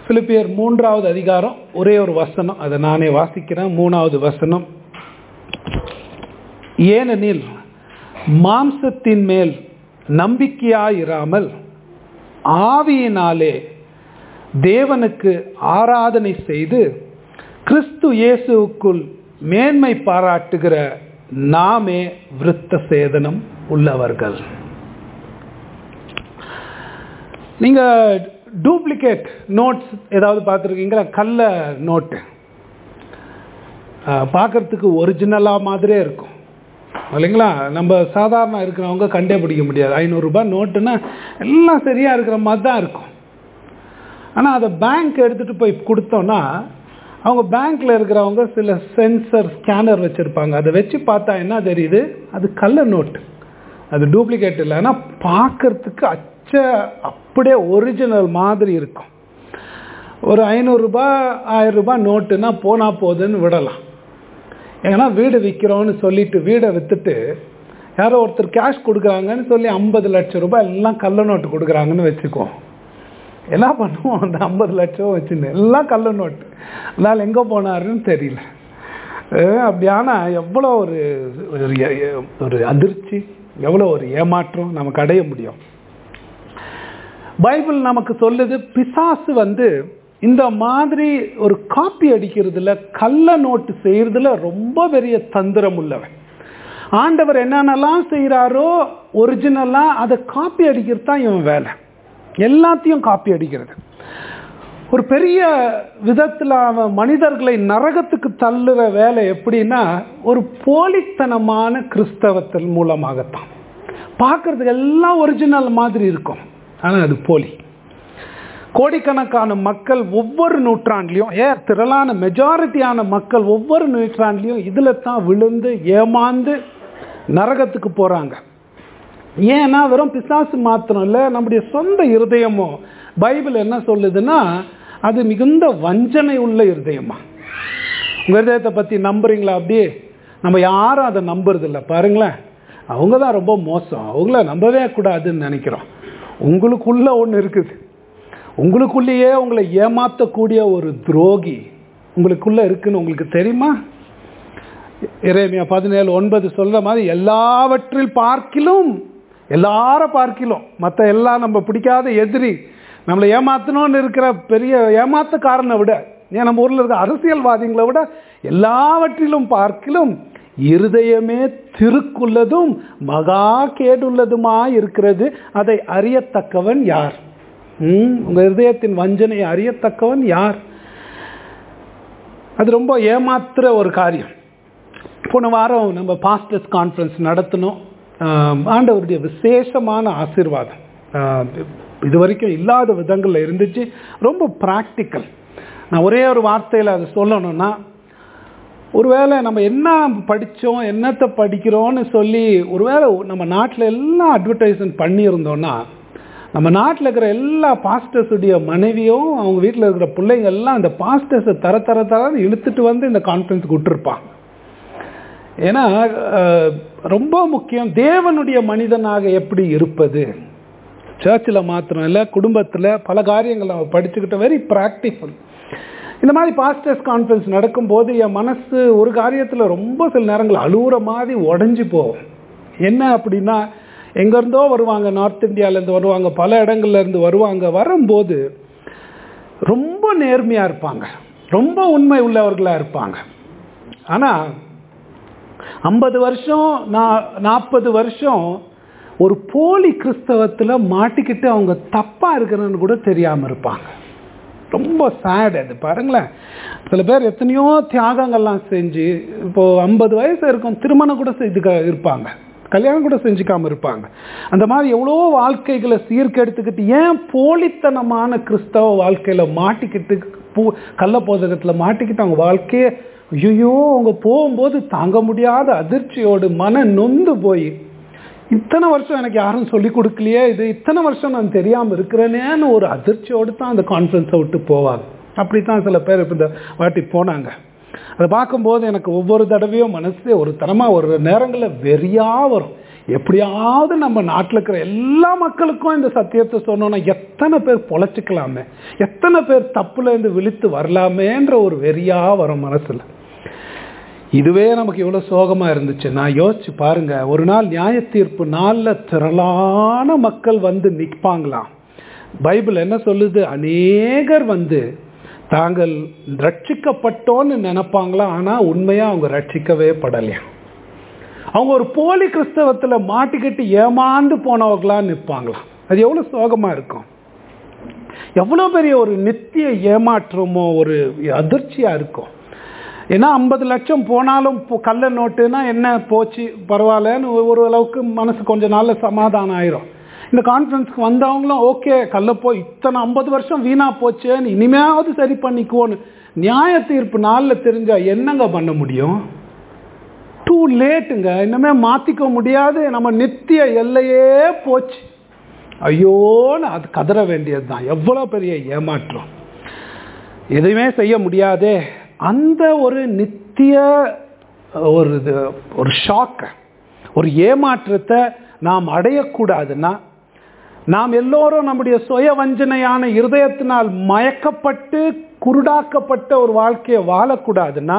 பிலிப்பியர் மூன்றாவது அதிகாரம் ஒரே ஒரு வசனம் அதை நானே வாசிக்கிறேன் மூணாவது வசனம் ஏனெனில் மாம்சத்தின் மேல் நம்பிக்கையாயிராமல் ஆவியினாலே தேவனுக்கு ஆராதனை செய்து கிறிஸ்து இயேசுவுக்குள் மேன்மை பாராட்டுகிற நாமே விருத்த சேதனம் உள்ளவர்கள் நீங்க டூப்ளிகேட் நோட்ஸ் ஏதாவது பார்த்துருக்கீங்களா கல்ல நோட்டு பார்க்கறதுக்கு ஒரிஜினலாக மாதிரியே இருக்கும் இல்லைங்களா நம்ம சாதாரண இருக்கிறவங்க கண்டே பிடிக்க முடியாது ஐநூறுரூபா நோட்டுன்னா எல்லாம் சரியாக இருக்கிற மாதிரி தான் இருக்கும் ஆனால் அதை பேங்க் எடுத்துகிட்டு போய் கொடுத்தோன்னா அவங்க பேங்க்கில் இருக்கிறவங்க சில சென்சர் ஸ்கேனர் வச்சுருப்பாங்க அதை வச்சு பார்த்தா என்ன தெரியுது அது கள்ள நோட்டு அது டூப்ளிகேட் இல்லை ஆனால் பார்க்கறதுக்கு அச்ச அப்படியே ஒரிஜினல் மாதிரி இருக்கும் ஒரு ஐநூறுரூபா ஆயிரம் ரூபாய் நோட்டுன்னா போனால் போகுதுன்னு விடலாம் ஏன்னா வீடு விற்கிறோன்னு சொல்லிட்டு வீடை விற்றுட்டு யாரோ ஒருத்தர் கேஷ் கொடுக்குறாங்கன்னு சொல்லி ஐம்பது லட்சம் ரூபாய் எல்லாம் கள்ள நோட்டு கொடுக்குறாங்கன்னு வச்சுக்குவோம் என்ன பண்ணுவோம் அந்த ஐம்பது லட்சம் வச்சுன்னு எல்லாம் கள்ள நோட்டு அதனால் எங்கே போனாருன்னு தெரியல அப்படியானா எவ்வளோ ஒரு ஒரு அதிர்ச்சி எவ்வளோ ஒரு ஏமாற்றம் நமக்கு அடைய முடியும் பைபிள் நமக்கு சொல்லுது பிசாசு வந்து இந்த மாதிரி ஒரு காப்பி அடிக்கிறதுல கள்ள நோட்டு செய்யறதுல ரொம்ப பெரிய தந்திரம் உள்ளவன் ஆண்டவர் என்னென்னலாம் செய்கிறாரோ ஒரிஜினலாக அதை காப்பி அடிக்கிறது தான் இவன் வேலை எல்லாத்தையும் காப்பி அடிக்கிறது ஒரு பெரிய விதத்தில் அவன் மனிதர்களை நரகத்துக்கு தள்ளுற வேலை எப்படின்னா ஒரு போலித்தனமான கிறிஸ்தவத்தின் மூலமாகத்தான் பார்க்கறதுக்கு எல்லாம் ஒரிஜினல் மாதிரி இருக்கும் ஆனால் அது போலி கோடிக்கணக்கான மக்கள் ஒவ்வொரு நூற்றாண்டுலையும் ஏன் திரளான மெஜாரிட்டியான மக்கள் ஒவ்வொரு நூற்றாண்டுலையும் இதில் தான் விழுந்து ஏமாந்து நரகத்துக்கு போகிறாங்க ஏன்னா வெறும் பிசாசு மாத்திரம் இல்லை நம்முடைய சொந்த இருதயமும் பைபிள் என்ன சொல்லுதுன்னா அது மிகுந்த வஞ்சனை உள்ள இருதயமா உங்கள் இருதயத்தை பற்றி நம்புறீங்களா அப்படியே நம்ம யாரும் அதை நம்புறது இல்லை பாருங்களேன் அவங்க தான் ரொம்ப மோசம் அவங்கள நம்பவே கூடாதுன்னு நினைக்கிறோம் உங்களுக்குள்ள ஒன்று இருக்குது உங்களுக்குள்ளேயே உங்களை ஏமாற்றக்கூடிய ஒரு துரோகி உங்களுக்குள்ள இருக்குன்னு உங்களுக்கு தெரியுமா இறைமையா பதினேழு ஒன்பது சொல்ற மாதிரி எல்லாவற்றில் பார்க்கிலும் எல்லாரும் பார்க்கிலும் மற்ற எல்லாம் நம்ம பிடிக்காத எதிரி நம்மளை ஏமாத்தணும்னு இருக்கிற பெரிய ஏமாத்தக்காரனை விட ஏன் நம்ம ஊரில் இருக்க அரசியல்வாதிகளை விட எல்லாவற்றிலும் பார்க்கிலும் இருதயமே திருக்குள்ளதும் மகா கேடுள்ளதுமா இருக்கிறது அதை அறியத்தக்கவன் யார் உங்க இருதயத்தின் வஞ்சனையை அறியத்தக்கவன் யார் அது ரொம்ப ஏமாத்துற ஒரு காரியம் போன வாரம் நம்ம பாஸ்டர்ஸ் கான்ஃபரன்ஸ் நடத்தினோம் ஆண்டவருடைய விசேஷமான ஆசீர்வாதம் இது வரைக்கும் இல்லாத விதங்களில் இருந்துச்சு ரொம்ப ப்ராக்டிக்கல் நான் ஒரே ஒரு வார்த்தையில் அதை சொல்லணும்னா ஒருவேளை நம்ம என்ன படித்தோம் என்னத்தை படிக்கிறோன்னு சொல்லி ஒருவேளை நம்ம நாட்டில் எல்லாம் அட்வர்டைஸ்மெண்ட் பண்ணியிருந்தோன்னா நம்ம நாட்டில் இருக்கிற எல்லா பாஸ்டர்ஸுடைய மனைவியும் அவங்க வீட்டில் இருக்கிற பிள்ளைங்க எல்லாம் அந்த பாஸ்டர்ஸை தர தர தரன்னு இழுத்துட்டு வந்து இந்த கான்ஃபரன்ஸுக்கு விட்டுருப்பாங்க ஏன்னா ரொம்ப முக்கியம் தேவனுடைய மனிதனாக எப்படி இருப்பது சர்ச்சில் மாத்திரம் இல்லை குடும்பத்தில் பல காரியங்கள் நம்ம படிச்சுக்கிட்ட வெரி ப்ராக்டிக்கல் இந்த மாதிரி பாஸ்டர்ஸ் கான்ஃபரன்ஸ் நடக்கும்போது என் மனசு ஒரு காரியத்தில் ரொம்ப சில நேரங்கள் அழுகுற மாதிரி உடஞ்சி போகும் என்ன அப்படின்னா எங்கேருந்தோ வருவாங்க நார்த் இந்தியாவிலேருந்து வருவாங்க பல இடங்கள்லேருந்து வருவாங்க வரும்போது ரொம்ப நேர்மையாக இருப்பாங்க ரொம்ப உண்மை உள்ளவர்களாக இருப்பாங்க ஆனால் ஐம்பது வருஷம் நான் நாற்பது வருஷம் ஒரு போலி கிறிஸ்தவத்தில் மாட்டிக்கிட்டு அவங்க தப்பாக இருக்கிறன்னு கூட தெரியாமல் இருப்பாங்க ரொம்ப சேட் அது பாருங்களேன் சில பேர் எத்தனையோ தியாகங்கள்லாம் செஞ்சு இப்போது ஐம்பது வயசு இருக்கும் திருமணம் கூட செய்து இருப்பாங்க கல்யாணம் கூட செஞ்சுக்காமல் இருப்பாங்க அந்த மாதிரி எவ்வளோ வாழ்க்கைகளை சீர்கெடுத்துக்கிட்டு ஏன் போலித்தனமான கிறிஸ்தவ வாழ்க்கையில் மாட்டிக்கிட்டு பூ கள்ள போதகத்தில் மாட்டிக்கிட்டு அவங்க வாழ்க்கையை ஐயோ அவங்க போகும்போது தாங்க முடியாத அதிர்ச்சியோடு மன நொந்து போய் இத்தனை வருஷம் எனக்கு யாரும் சொல்லி கொடுக்கலையே இது இத்தனை வருஷம் நான் தெரியாமல் இருக்கிறேனேன்னு ஒரு அதிர்ச்சியோடு தான் அந்த கான்ஃபரன்ஸை விட்டு போவாங்க அப்படி தான் சில பேர் இப்போ இந்த வாட்டி போனாங்க அதை பார்க்கும்போது எனக்கு ஒவ்வொரு தடவையும் மனசே ஒரு தரமாக ஒரு நேரங்களில் வெறியாக வரும் எப்படியாவது நம்ம நாட்டில் இருக்கிற எல்லா மக்களுக்கும் இந்த சத்தியத்தை சொன்னோன்னா எத்தனை பேர் பொழைச்சிக்கலாமே எத்தனை பேர் தப்புல இருந்து விழித்து வரலாமேன்ற ஒரு வெறியா வரும் மனசுல இதுவே நமக்கு எவ்வளோ சோகமா இருந்துச்சு நான் யோசிச்சு பாருங்க ஒரு நாள் நியாய தீர்ப்பு நாளில் திரளான மக்கள் வந்து நிற்பாங்களாம் பைபிள் என்ன சொல்லுது அநேகர் வந்து தாங்கள் ரட்சிக்கப்பட்டோன்னு நினைப்பாங்களா ஆனா உண்மையா அவங்க ரட்சிக்கவே படலையா அவங்க ஒரு போலி கிறிஸ்தவத்துல மாட்டிக்கிட்டு ஏமாந்து போனவங்களா நிற்பாங்களாம் அது எவ்வளவு சோகமா இருக்கும் எவ்வளவு பெரிய ஒரு நித்திய ஏமாற்றமோ ஒரு அதிர்ச்சியா இருக்கும் ஏன்னா ஐம்பது லட்சம் போனாலும் இப்போ கள்ள நோட்டுனா என்ன போச்சு பரவாயில்லன்னு ஒரு அளவுக்கு மனசு கொஞ்ச நாள்ல சமாதானம் ஆயிரும் இந்த கான்ஃபரன்ஸ்க்கு வந்தவங்களும் ஓகே கல்ல போய் இத்தனை ஐம்பது வருஷம் வீணா போச்சேன்னு இனிமையாவது சரி பண்ணிக்குவோன்னு நியாய தீர்ப்பு நாளில் தெரிஞ்சா என்னங்க பண்ண முடியும் டூ லேட்டுங்க இன்னமே மாத்திக்க முடியாது நம்ம நித்திய எல்லையே போச்சு ஐயோன்னு அது கதற வேண்டியது தான் எவ்வளோ பெரிய ஏமாற்றம் எதுவுமே செய்ய முடியாதே அந்த ஒரு நித்திய ஒரு இது ஒரு ஷாக்கை ஒரு ஏமாற்றத்தை நாம் அடையக்கூடாதுன்னா நாம் எல்லோரும் நம்முடைய சுய வஞ்சனையான இருதயத்தினால் மயக்கப்பட்டு குருடாக்கப்பட்ட ஒரு வாழ்க்கையை வாழக்கூடாதுன்னா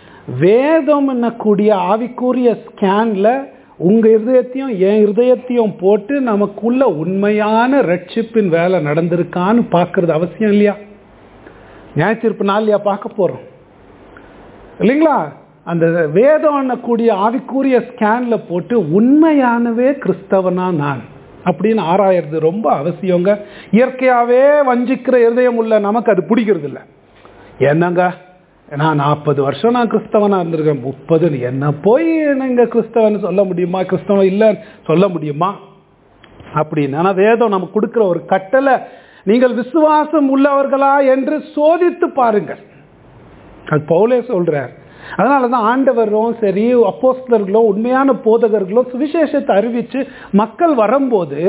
வேதம் என்னக்கூடிய ஆவிக்குரிய ஸ்கேன்ல உங்க இருதயத்தையும் என் இருதயத்தையும் போட்டு நமக்குள்ள உண்மையான ரட்சிப்பின் வேலை நடந்திருக்கான்னு பார்க்கறது அவசியம் இல்லையா நியாயத்தீர்ப்பு நாள்லையா பார்க்க போறோம் இல்லைங்களா அந்த வேதம் கூடிய ஆவிக்குரிய ஸ்கேன்ல போட்டு உண்மையானவே கிறிஸ்தவனா நான் அப்படின்னு ஆராயறது ரொம்ப அவசியங்க இயற்கையாவே வஞ்சிக்கிற இருதயம் உள்ள நமக்கு அது பிடிக்கிறது இல்லை என்னங்க நான் நாற்பது வருஷம் நான் கிறிஸ்தவனா இருந்திருக்கேன் முப்பது என்ன போய் நீங்க கிறிஸ்தவன் சொல்ல முடியுமா கிறிஸ்தவன் இல்லைன்னு சொல்ல முடியுமா அப்படின்னு ஆனா வேதம் நமக்கு கொடுக்கிற ஒரு கட்டளை நீங்கள் விசுவாசம் உள்ளவர்களா என்று சோதித்து பாருங்கள் அது பவுலே சொல்றார் அதனால தான் ஆண்டவரும் சரி அப்போஸ்தலர்களும் உண்மையான போதகர்களும் சுவிசேஷத்தை அறிவிச்சு மக்கள் வரும்போது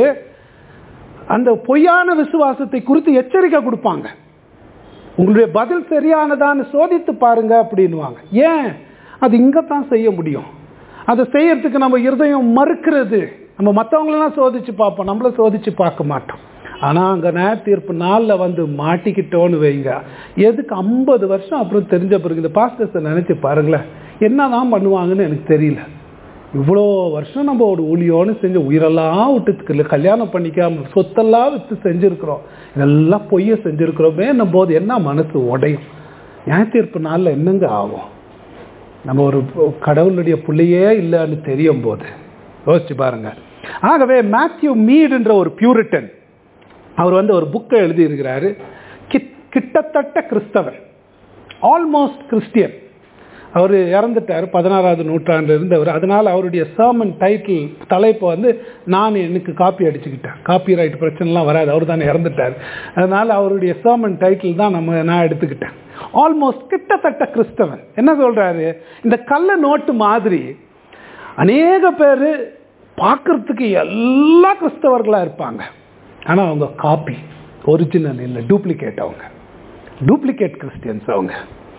அந்த பொய்யான விசுவாசத்தை குறித்து எச்சரிக்கை கொடுப்பாங்க உங்களுடைய பதில் சரியானதான்னு சோதித்து பாருங்க அப்படின்வாங்க ஏன் அது இங்கே தான் செய்ய முடியும் அதை செய்யறதுக்கு நம்ம இருதயம் மறுக்கிறது நம்ம மற்றவங்களெல்லாம் சோதிச்சு பார்ப்போம் நம்மள சோதிச்சு பார்க்க மாட்டோம் ஆனால் அங்கே நேர தீர்ப்பு நாளில் வந்து மாட்டிக்கிட்டோன்னு வைங்க எதுக்கு ஐம்பது வருஷம் அப்புறம் தெரிஞ்ச பிறகு இந்த பாஸ்டர்ஸை நினச்சி பாருங்களேன் என்னதான் பண்ணுவாங்கன்னு எனக்கு தெரியல இவ்வளோ வருஷம் நம்ம ஒரு ஊழியோன்னு செஞ்சு உயிரெல்லாம் விட்டுத்துக்கு இல்லை கல்யாணம் பண்ணிக்காம சொத்தெல்லாம் விற்று செஞ்சுருக்கிறோம் இதெல்லாம் பொய்ய செஞ்சுருக்கிறோமே நம்ம போது என்ன மனசு உடையும் நியாய தீர்ப்பு நாளில் என்னங்க ஆகும் நம்ம ஒரு கடவுளுடைய பிள்ளையே இல்லைன்னு தெரியும் போது யோசிச்சு பாருங்க ஆகவே மேத்யூ மீடுன்ற ஒரு பியூரிட்டன் அவர் வந்து ஒரு புக்கை எழுதியிருக்கிறாரு கிட்டத்தட்ட கிறிஸ்தவர் ஆல்மோஸ்ட் கிறிஸ்டியன் அவர் இறந்துட்டார் பதினாறாவது நூற்றாண்டு இருந்தவர் அதனால் அவருடைய சர்மன் டைட்டில் தலைப்பை வந்து நான் எனக்கு காப்பி அடிச்சுக்கிட்டேன் காப்பி ரைட் பிரச்சனைலாம் வராது அவர் தானே இறந்துட்டார் அதனால் அவருடைய சர்மன் டைட்டில் தான் நம்ம நான் எடுத்துக்கிட்டேன் ஆல்மோஸ்ட் கிட்டத்தட்ட கிறிஸ்தவன் என்ன சொல்கிறாரு இந்த கள்ள நோட்டு மாதிரி அநேக பேர் பார்க்கறதுக்கு எல்லா கிறிஸ்தவர்களாக இருப்பாங்க ஆனால் அவங்க காப்பி ஒரிஜினல் இல்லை டூப்ளிகேட் அவங்க டூப்ளிகேட் கிறிஸ்டியன்ஸ் அவங்க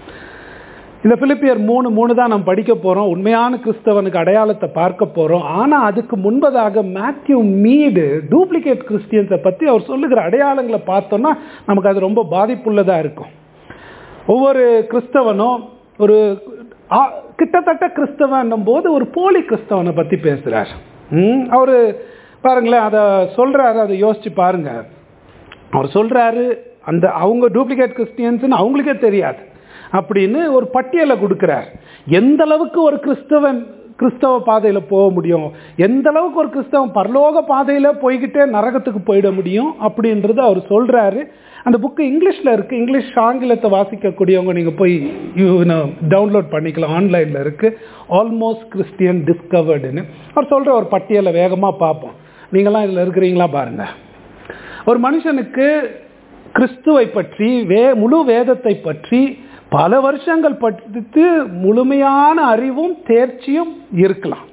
இந்த பிலிப்பியர் மூணு மூணு தான் நம்ம படிக்க போகிறோம் உண்மையான கிறிஸ்தவனுக்கு அடையாளத்தை பார்க்க போகிறோம் ஆனால் அதுக்கு முன்பதாக மேத்யூ மீடு டூப்ளிகேட் கிறிஸ்டியன்ஸை பற்றி அவர் சொல்லுகிற அடையாளங்களை பார்த்தோன்னா நமக்கு அது ரொம்ப பாதிப்புள்ளதாக இருக்கும் ஒவ்வொரு கிறிஸ்தவனும் ஒரு கிட்டத்தட்ட கிறிஸ்தவன் போது ஒரு போலி கிறிஸ்தவனை பற்றி பேசுகிறார் அவர் பாருங்களேன் அதை சொல்கிறாரு அதை யோசிச்சு பாருங்க அவர் சொல்கிறாரு அந்த அவங்க டூப்ளிகேட் கிறிஸ்டியன்ஸ்னு அவங்களுக்கே தெரியாது அப்படின்னு ஒரு பட்டியலை கொடுக்குறார் எந்த அளவுக்கு ஒரு கிறிஸ்தவன் கிறிஸ்தவ பாதையில் போக முடியும் எந்த அளவுக்கு ஒரு கிறிஸ்தவன் பரலோக பாதையில் போய்கிட்டே நரகத்துக்கு போயிட முடியும் அப்படின்றத அவர் சொல்கிறாரு அந்த புக்கு இங்கிலீஷில் இருக்குது இங்கிலீஷ் ஆங்கிலத்தை வாசிக்கக்கூடியவங்க நீங்கள் போய் டவுன்லோட் பண்ணிக்கலாம் ஆன்லைனில் இருக்குது ஆல்மோஸ்ட் கிறிஸ்டியன் டிஸ்கவர்டுன்னு அவர் சொல்கிற ஒரு பட்டியலை வேகமாக பார்ப்போம் நீங்களாம் இதில் இருக்கிறீங்களா பாருங்கள் ஒரு மனுஷனுக்கு கிறிஸ்துவை பற்றி வே முழு வேதத்தை பற்றி பல வருஷங்கள் படித்து முழுமையான அறிவும் தேர்ச்சியும் இருக்கலாம்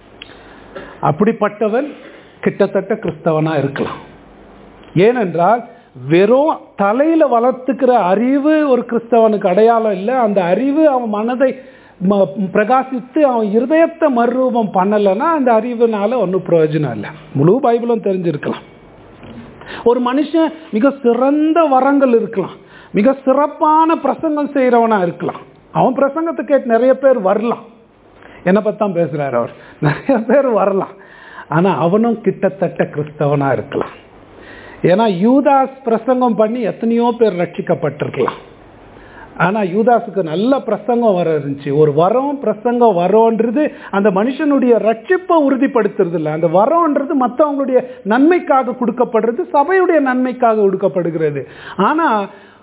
அப்படிப்பட்டவன் கிட்டத்தட்ட கிறிஸ்தவனா இருக்கலாம் ஏனென்றால் வெறும் தலையில வளர்த்துக்கிற அறிவு ஒரு கிறிஸ்தவனுக்கு அடையாளம் இல்லை அந்த அறிவு அவன் மனதை ம- பிரகாசித்து அவன் இருதயத்தை மறுரூபம் பண்ணலைன்னா அந்த அறிவுனால ஒன்றும் பிரயோஜனம் இல்லை முழு பைபிளும் தெரிஞ்சிருக்கலாம் ஒரு மனுஷன் மிக சிறந்த வரங்கள் இருக்கலாம் மிக சிறப்பான பிரசங்கம் செய்கிறவனா இருக்கலாம் அவன் பிரசங்கத்தை கேட்டு நிறைய பேர் வரலாம் என்னை பற்றி தான் பேசுகிறார் அவர் நிறைய பேர் வரலாம் ஆனால் அவனும் கிட்டத்தட்ட கிறிஸ்தவனா இருக்கலாம் ஏன்னா யூதாஸ் பிரசங்கம் பண்ணி எத்தனையோ பேர் ரட்சிக்கப்பட்டிருக்கலாம் ஆனால் யூதாஸுக்கு நல்ல பிரசங்கம் வர இருந்துச்சு ஒரு வரம் பிரசங்கம் வரோன்றது அந்த மனுஷனுடைய ரட்சிப்பை உறுதிப்படுத்துறது இல்லை அந்த வரம்ன்றது மற்றவங்களுடைய நன்மைக்காக கொடுக்கப்படுறது சபையுடைய நன்மைக்காக கொடுக்கப்படுகிறது ஆனால்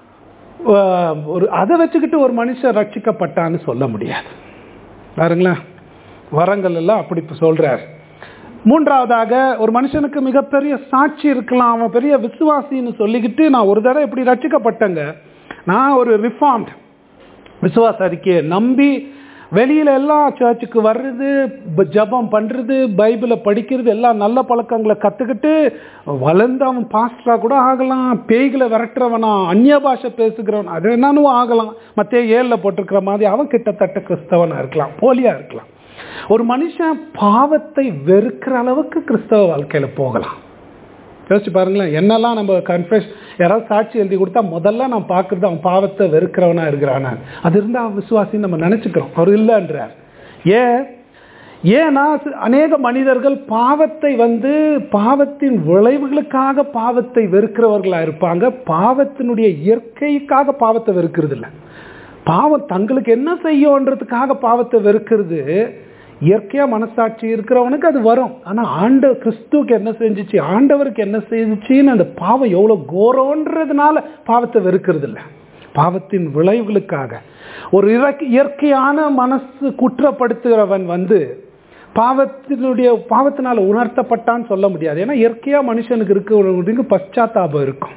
ஒரு அதை வச்சுக்கிட்டு ஒரு மனுஷன் ரட்சிக்கப்பட்டான்னு சொல்ல முடியாது பாருங்களேன் வரங்கள் எல்லாம் அப்படி இப்ப சொல்றார் மூன்றாவதாக ஒரு மனுஷனுக்கு மிகப்பெரிய சாட்சி இருக்கலாம் அவன் பெரிய விசுவாசின்னு சொல்லிக்கிட்டு நான் ஒரு தடவை இப்படி ரட்சிக்கப்பட்டேங்க நான் ஒரு ரிஃபார்ம்ட் விசுவாச அறிக்கையை நம்பி வெளியில எல்லாம் சர்ச்சுக்கு வர்றது ப- ஜெபம் பண்றது பைபிளை படிக்கிறது எல்லாம் நல்ல பழக்கங்களை கத்துக்கிட்டு வளர்ந்து அவன் பாஸ்டரா கூட ஆகலாம் பேய்களை விரட்டுறவனா அந்நிய பாஷை பேசுகிறவன் அது என்னன்னு ஆகலாம் மற்ற ஏழுல போட்டிருக்கிற மாதிரி அவன் கிட்டத்தட்ட கிறிஸ்தவனா இருக்கலாம் போலியா இருக்கலாம் ஒரு மனுஷன் பாவத்தை வெறுக்கிற அளவுக்கு கிறிஸ்தவ வாழ்க்கையில போகலாம் யோசிச்சு பாருங்களேன் என்னெல்லாம் நம்ம கன்ஃபெஸ் யாராவது சாட்சி எழுதி கொடுத்தா முதல்ல நான் பார்க்கறது அவன் பாவத்தை வெறுக்கிறவனா இருக்கிறானா அது இருந்தால் அவன் விசுவாசின்னு நம்ம நினச்சிக்கிறோம் அவர் இல்லைன்றார் ஏன் ஏன்னா சி- அநேக மனிதர்கள் பாவத்தை வந்து பாவத்தின் விளைவுகளுக்காக பாவத்தை வெறுக்கிறவர்களா இருப்பாங்க பாவத்தினுடைய இயற்கைக்காக பாவத்தை வெறுக்கிறது இல்லை பாவம் தங்களுக்கு என்ன செய்யும்ன்றதுக்காக பாவத்தை வெறுக்கிறது இயற்கையா மனசாட்சி இருக்கிறவனுக்கு அது வரும் ஆனா ஆண்ட கிறிஸ்துவுக்கு என்ன செஞ்சுச்சு ஆண்டவருக்கு என்ன செஞ்சுச்சின்னு அந்த பாவம் எவ்வளவு கோரம்ன்றதுனால பாவத்தை வெறுக்கிறது இல்லை பாவத்தின் விளைவுகளுக்காக ஒரு இறக்- இயற்கையான மனசு குற்றப்படுத்துகிறவன் வந்து பாவத்தினுடைய பாவத்தினால உணர்த்தப்பட்டான்னு சொல்ல முடியாது ஏன்னா இயற்கையா மனுஷனுக்கு இருக்கிறவனுக்கு பశ్చాத்தாபம் இருக்கும்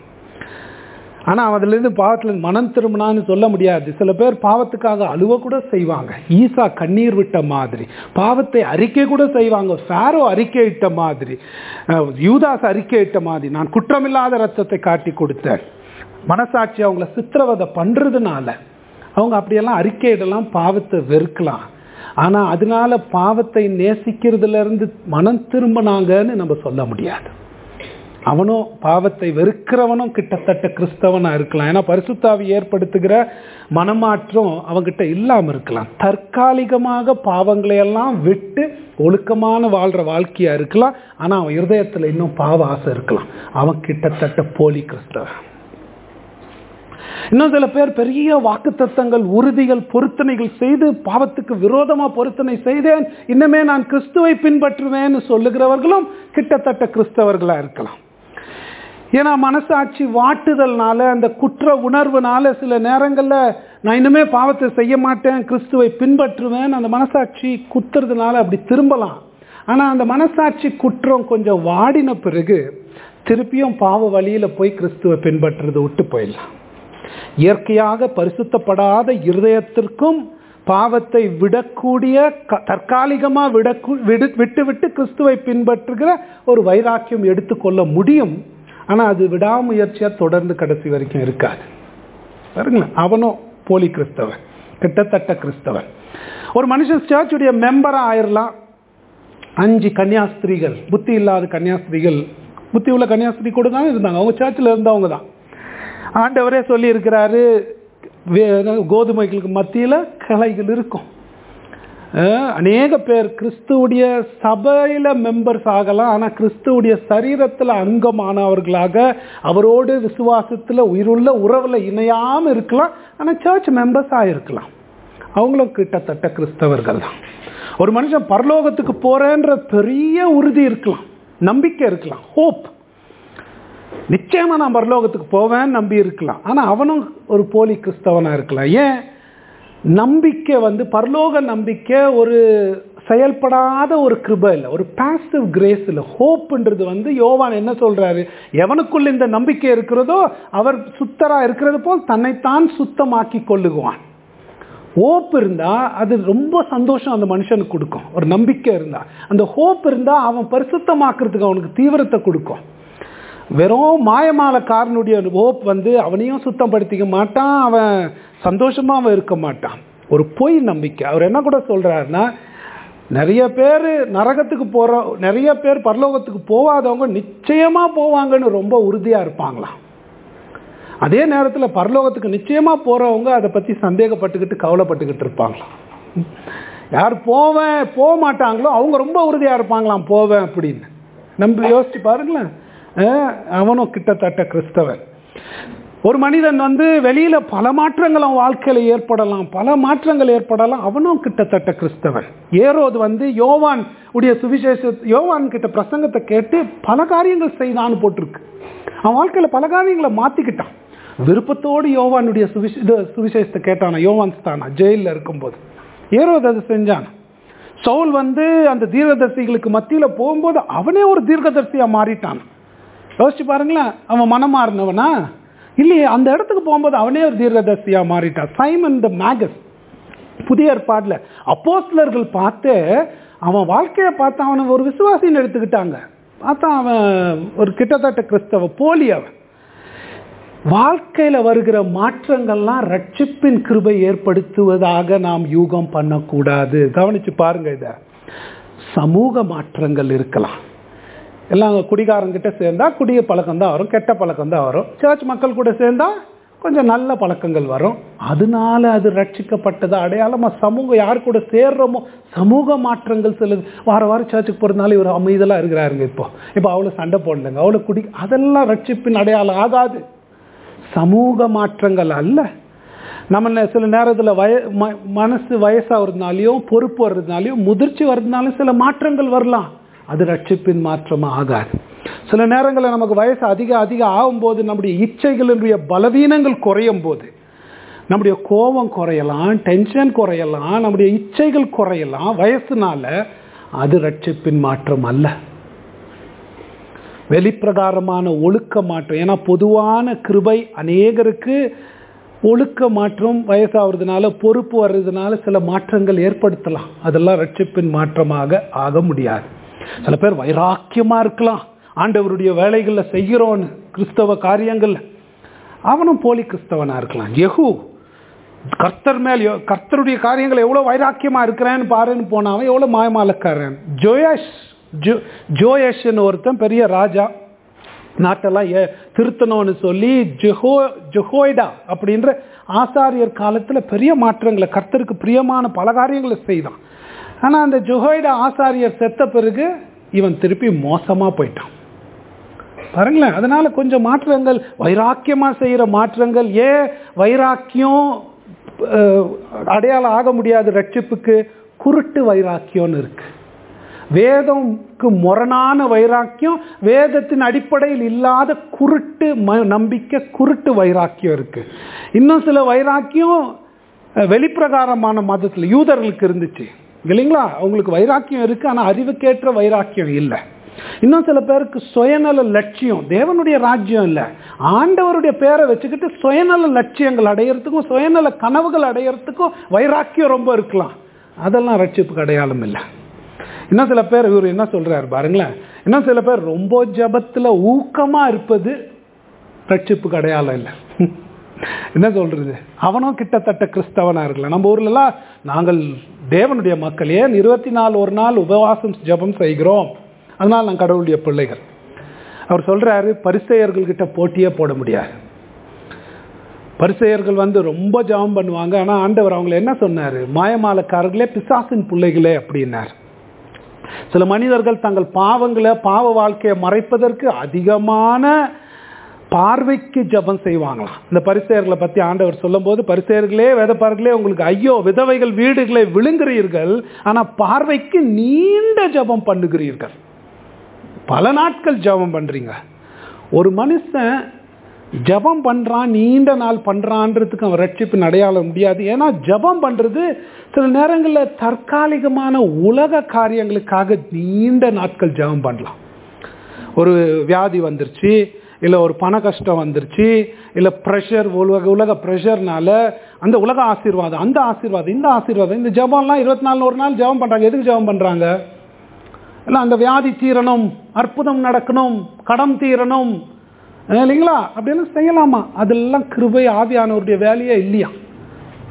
ஆனா அதுலேருந்து பாவத்தில் மனம் திரும்பினான்னு சொல்ல முடியாது சில பேர் பாவத்துக்காக அழுவ கூட செய்வாங்க ஈசா கண்ணீர் விட்ட மாதிரி பாவத்தை அறிக்கை கூட செய்வாங்க ஃபேரோ அறிக்கை இட்ட மாதிரி அஹ், யூதாஸ் அறிக்கை இட்ட மாதிரி நான் குற்றமில்லாத ரத்தத்தை காட்டி கொடுத்தேன் மனசாட்சி அவங்கள சித்திரவதை பண்றதுனால அவங்க அப்படியெல்லாம் அறிக்கையிடலாம் பாவத்தை வெறுக்கலாம் ஆனா அதனால பாவத்தை நேசிக்கிறதுல இருந்து மனம் திரும்பினாங்கன்னு நம்ம சொல்ல முடியாது அவனும் பாவத்தை வெறுக்கிறவனும் கிட்டத்தட்ட கிறிஸ்தவனா இருக்கலாம் ஏன்னா பரிசுத்தாவி ஏற்படுத்துகிற மனமாற்றம் அவன்கிட்ட இல்லாம இருக்கலாம் தற்காலிகமாக பாவங்களை எல்லாம் விட்டு ஒழுக்கமான வாழ்ற வாழ்க்கையா இருக்கலாம் ஆனா அவன் இருதயத்துல இன்னும் பாவ ஆசை இருக்கலாம் அவன் கிட்டத்தட்ட போலி கிறிஸ்தவன் இன்னும் சில பேர் பெரிய வாக்குத்தத்தங்கள் உறுதிகள் பொருத்தனைகள் செய்து பாவத்துக்கு விரோதமா பொருத்தனை செய்தேன் இன்னமே நான் கிறிஸ்துவை பின்பற்றுவேன்னு சொல்லுகிறவர்களும் கிட்டத்தட்ட கிறிஸ்தவர்களா இருக்கலாம் ஏன்னா மனசாட்சி வாட்டுதல்னால அந்த குற்ற உணர்வுனால சில நேரங்கள்ல நான் இனிமே பாவத்தை செய்ய மாட்டேன் கிறிஸ்துவை பின்பற்றுவேன் அந்த மனசாட்சி குத்துறதுனால அப்படி திரும்பலாம் ஆனா அந்த மனசாட்சி குற்றம் கொஞ்சம் வாடின பிறகு திருப்பியும் பாவ வழியில போய் கிறிஸ்துவை பின்பற்றுறதை விட்டு போயிடலாம் இயற்கையாக பரிசுத்தப்படாத இருதயத்திற்கும் பாவத்தை விடக்கூடிய க- தற்காலிகமா விடக்கூ விடு விட்டு விட்டு கிறிஸ்துவை பின்பற்றுகிற ஒரு வைராக்கியம் எடுத்துக்கொள்ள முடியும் ஆனா அது விடாமுயற்சியா தொடர்ந்து கடைசி வரைக்கும் இருக்காது பாருங்களேன் அவனும் போலி கிறிஸ்தவன் கிட்டத்தட்ட கிறிஸ்தவன் ஒரு மனுஷன் சர்ச்சுடைய மெம்பரா ஆயிரலாம் அஞ்சு கன்னியாஸ்திரிகள் புத்தி இல்லாத கன்னியாஸ்திரிகள் புத்தி உள்ள கன்னியாஸ்திரி கூட தான் இருந்தாங்க அவங்க சர்ச்சில் இருந்தவங்க தான் ஆண்டவரே சொல்லி இருக்கிறாரு கோதுமைகளுக்கு மத்தியில் கிளைகள் இருக்கும் அஹ், அநேக பேர் கிறிஸ்துவுடைய சபையில மெம்பர்ஸ் ஆகலாம் ஆனா கிறிஸ்துவுடைய சரீரத்துல அங்கமானவர்களாக அவரோடு விசுவாசத்துல உயிருள்ள உறவுல இணையாம இருக்கலாம் ஆனா சர்ச் மெம்பர்ஸ் ஆயிருக்கலாம் அவங்களும் கிட்டத்தட்ட கிறிஸ்தவர்கள் தான் ஒரு மனுஷன் பரலோகத்துக்கு போறேன்ற பெரிய உறுதி இருக்கலாம் நம்பிக்கை இருக்கலாம் ஹோப் நிச்சயமா நான் பரலோகத்துக்கு போவேன் நம்பி இருக்கலாம் ஆனா அவனும் ஒரு போலி கிறிஸ்தவனா இருக்கலாம் ஏன் நம்பிக்கை வந்து பரலோக நம்பிக்கை ஒரு செயல்படாத ஒரு கிருபை இல்லை ஒரு பாசிவ் கிரேஸ் இல்லை ஹோப்ன்றது வந்து யோவான் என்ன சொல்றாரு எவனுக்குள்ள இந்த நம்பிக்கை இருக்கிறதோ அவர் சுத்தரா இருக்கிறது போல் தன்னைத்தான் சுத்தமாக்கி கொள்ளுகுவான் ஹோப் இருந்தா அது ரொம்ப சந்தோஷம் அந்த மனுஷனுக்கு கொடுக்கும் ஒரு நம்பிக்கை இருந்தா அந்த ஹோப் இருந்தா அவன் பரிசுத்தமாக்குறதுக்கு அவனுக்கு தீவிரத்தை கொடுக்கும் வெறும் மாயமாலக்காரனுடைய ஹோப் வந்து அவனையும் சுத்தப்படுத்திக்க மாட்டான் அவன் சந்தோஷமா அவன் இருக்க மாட்டான் ஒரு பொய் நம்பிக்கை அவர் என்ன கூட சொல்றாருன்னா நிறைய பேர் நரகத்துக்கு போற நிறைய பேர் பரலோகத்துக்கு போகாதவங்க நிச்சயமா போவாங்கன்னு ரொம்ப உறுதியா இருப்பாங்களாம் அதே நேரத்தில் பரலோகத்துக்கு நிச்சயமா போறவங்க அதை பத்தி சந்தேகப்பட்டுக்கிட்டு கவலைப்பட்டுக்கிட்டு இருப்பாங்களாம் யார் போவேன் போக மாட்டாங்களோ அவங்க ரொம்ப உறுதியா இருப்பாங்களாம் போவேன் அப்படின்னு நம்ம யோசிச்சு பாருங்களேன் அஹ் அவனும் கிட்டத்தட்ட கிறிஸ்தவன் ஒரு மனிதன் வந்து வெளியில பல மாற்றங்கள் அவன் வாழ்க்கையில ஏற்படலாம் பல மாற்றங்கள் ஏற்படலாம் அவனும் கிட்டத்தட்ட கிறிஸ்தவன் ஏரோது வந்து யோவான் உடைய சுவிசேஷ யோவான் கிட்ட பிரசங்கத்தை கேட்டு பல காரியங்கள் செய்தான்னு போட்டிருக்கு அவன் வாழ்க்கையில பல காரியங்களை மாத்திக்கிட்டான் விருப்பத்தோடு யோவானுடைய சுவிசே இது சுவிசேஷத்தை கேட்டானா யோவான் ஸ்தானா ஜெயிலில் இருக்கும்போது ஏரோது அதை செஞ்சான் சவுல் வந்து அந்த தீர்க்கதரிசிகளுக்கு மத்தியில போகும்போது அவனே ஒரு தீர்க்கதரிசியா மாறிட்டான் யோசிச்சு பாருங்களேன் அவன் மனம் மாறினவனா இல்லையே அந்த இடத்துக்கு போகும்போது அவனே ஒரு தீர்க்கதரிசியா மாறிட்டான் சைமன் த மேகஸ் புதிய ஏற்பாடுல அப்போஸ்லர்கள் பார்த்து அவன் வாழ்க்கையை பார்த்து அவனை ஒரு விசுவாசின்னு எடுத்துக்கிட்டாங்க பார்த்தா அவன் ஒரு கிட்டத்தட்ட கிறிஸ்தவ போலி அவன் வாழ்க்கையில வருகிற மாற்றங்கள்லாம் ரட்சிப்பின் கிருபை ஏற்படுத்துவதாக நாம் யூகம் பண்ணக்கூடாது கவனிச்சு பாருங்க இத சமூக மாற்றங்கள் இருக்கலாம் எல்லாம் குடிகாரங்கிட்ட சேர்ந்தா குடிய பழக்கம் தான் வரும் கெட்ட பழக்கம் தான் வரும் சர்ச் மக்கள் கூட சேர்ந்தா கொஞ்சம் நல்ல பழக்கங்கள் வரும் அதனால அது ரட்சிக்கப்பட்டது அடையாளமா சமூகம் யார் கூட சேர்றோமோ சமூக மாற்றங்கள் சில வார வாரம் சர்ச்சுக்கு போறதுனால இவர் அமைதலா இருக்கிறாருங்க இப்போ இப்போ அவ்வளோ சண்டை போடலைங்க அவ்வளோ குடி அதெல்லாம் ரட்சிப்பின் அடையாளம் ஆகாது சமூக மாற்றங்கள் அல்ல நம்ம சில நேரத்தில் வய ம- மனசு வயசாகிறதுனாலையும் பொறுப்பு வர்றதுனாலையும் முதிர்ச்சி வர்றதுனாலும் சில மாற்றங்கள் வரலாம் அது ரட்சிப்பின் மாற்றமா ஆகாது சில நேரங்களில் நமக்கு வயசு அதிக அதிக ஆகும்போது நம்முடைய இச்சைகளினுடைய பலவீனங்கள் குறையும் போது நம்முடைய கோபம் குறையலாம் டென்ஷன் குறையலாம் நம்முடைய இச்சைகள் குறையலாம் வயசுனால அது ரட்சிப்பின் மாற்றம் அல்ல வெளிப்பிரகாரமான ஒழுக்க மாற்றம் ஏன்னா பொதுவான கிருபை அநேகருக்கு ஒழுக்க மாற்றம் வயசாகிறதுனால பொறுப்பு வர்றதுனால சில மாற்றங்கள் ஏற்படுத்தலாம் அதெல்லாம் ரட்சிப்பின் மாற்றமாக ஆக முடியாது சில பேர் வைராக்கியமா இருக்கலாம் ஆண்டவருடைய வேலைகளில் செய்கிறோன்னு கிறிஸ்தவ காரியங்கள்ல அவனும் போலி கிறிஸ்தவனா இருக்கலாம் யெகூ கர்த்தர் மேல் எவ்- கர்த்தருடைய காரியங்கள் எவ்வளவு வைராக்கியமா இருக்கிறேன்னு பாருன்னு போனாவன் எவ்வளவு மாயமாலக்காரன் ஜோயஷ் ஜோ ஜோயஷ்னு ஒருத்தன் பெரிய ராஜா நாட்டெல்லாம் ஏ திருத்தணும்னு சொல்லி ஜெஹோ ஜெஹோய்டா அப்படின்ற ஆசாரியர் காலத்துல பெரிய மாற்றங்களை கர்த்தருக்கு பிரியமான பல காரியங்களை செய்தான் ஆனா அந்த ஜெஹோய்டா ஆசாரியர் செத்த பிறகு இவன் திருப்பி மோசமா போயிட்டான் பாருங்களேன் அதனால கொஞ்சம் மாற்றங்கள் வைராக்கியமா செய்யற மாற்றங்கள் ஏன் வைராக்கியம் அஹ், அடையாளம் ஆக முடியாது ரட்சிப்புக்கு குருட்டு வைராக்கியம்னு இருக்கு வேதம்க்கு முரணான வைராக்கியம் வேதத்தின் அடிப்படையில் இல்லாத குருட்டு ம- நம்பிக்கை குருட்டு வைராக்கியம் இருக்கு இன்னும் சில வைராக்கியம் அஹ், வெளிப்பிரகாரமான மதத்தில் யூதர்களுக்கு இருந்துச்சு இல்லைங்களா அவங்களுக்கு வைராக்கியம் இருக்கு ஆனால் அறிவுக்கேற்ற வைராக்கியம் இல்லை இன்னும் சில பேருக்கு சுயநல லட்சியம் தேவனுடைய ராஜ்யம் இல்லை ஆண்டவருடைய பேரை வச்சுக்கிட்டு சுயநல லட்சியங்கள் அடையறதுக்கும் சுயநல கனவுகள் அடையறதுக்கும் வைராக்கியம் ரொம்ப இருக்கலாம் அதெல்லாம் ரட்சிப்புக்கு அடையாளம் இல்லை இன்னும் சில பேர் இவர் என்ன சொல்றாரு பாருங்களேன் இன்னும் சில பேர் ரொம்ப ஜபத்துல ஊக்கமா இருப்பது ரட்சிப்புக்கு அடையாளம் இல்லை என்ன சொல்றது அவனும் கிட்டத்தட்ட கிறிஸ்தவனா இருக்கலாம் நம்ம ஊர்ல எல்லாம் நாங்கள் தேவனுடைய மக்கள் ஏன் இருபத்தி நாலு ஒரு நாள் உபவாசம் ஜெபம் செய்கிறோம் அதனால் நான் கடவுளுடைய பிள்ளைகள் அவர் சொல்றாரு பரிசெயர்கள் கிட்ட போட்டியே போட முடியாது பரிசெயர்கள் வந்து ரொம்ப ஜெபம் பண்ணுவாங்க ஆனா ஆண்டவர் அவங்களை என்ன சொன்னாரு மாயமாலக்காரர்களே பிசாசின் பிள்ளைகளே அப்படின்னார் சில மனிதர்கள் தங்கள் பாவங்களை பாவ வாழ்க்கையை மறைப்பதற்கு அதிகமான பார்வைக்கு ஜெபம் செய்வாங்களாம் இந்த பரிசெயர்களை பத்தி ஆண்டவர் சொல்லும்போது பரிசெயர்களே வேதப்பார்களே உங்களுக்கு ஐயோ விதவைகள் வீடுகளை விழுங்குறீர்கள் ஆனா பார்வைக்கு நீண்ட ஜெபம் பண்ணுகிறீர்கள் பல நாட்கள் ஜெபம் பண்றீங்க ஒரு மனுஷன் ஜெபம் பண்றான் நீண்ட நாள் பண்றான்றதுக்கு அவன் ரட்சிப்பின் அடையாளம் முடியாது ஏன்னா ஜெபம் பண்றது சில நேரங்களில் தற்காலிகமான உலக காரியங்களுக்காக நீண்ட நாட்கள் ஜெபம் பண்ணலாம் ஒரு வியாதி வந்துருச்சு இல்லை ஒரு பண கஷ்டம் வந்துருச்சு இல்லை ப்ரெஷர் உலக உலக ப்ரெஷர்னால அந்த உலக ஆசீர்வாதம் அந்த ஆசீர்வாதம் இந்த ஆசீர்வாதம் இந்த ஜெபம்லாம் இருபத்தி நாலு ஒரு நாள் ஜெபம் பண்ணுறாங்க எதுக்கு ஜெபம் பண்ணுறாங்க இல்லை அந்த வியாதி தீரணும் அற்புதம் நடக்கணும் கடம் தீரணும் அஹ் இல்லைங்களா அப்படியெல்லாம் செய்யலாமா அதெல்லாம் கிருபை ஆவியானவருடைய வேலையே இல்லையா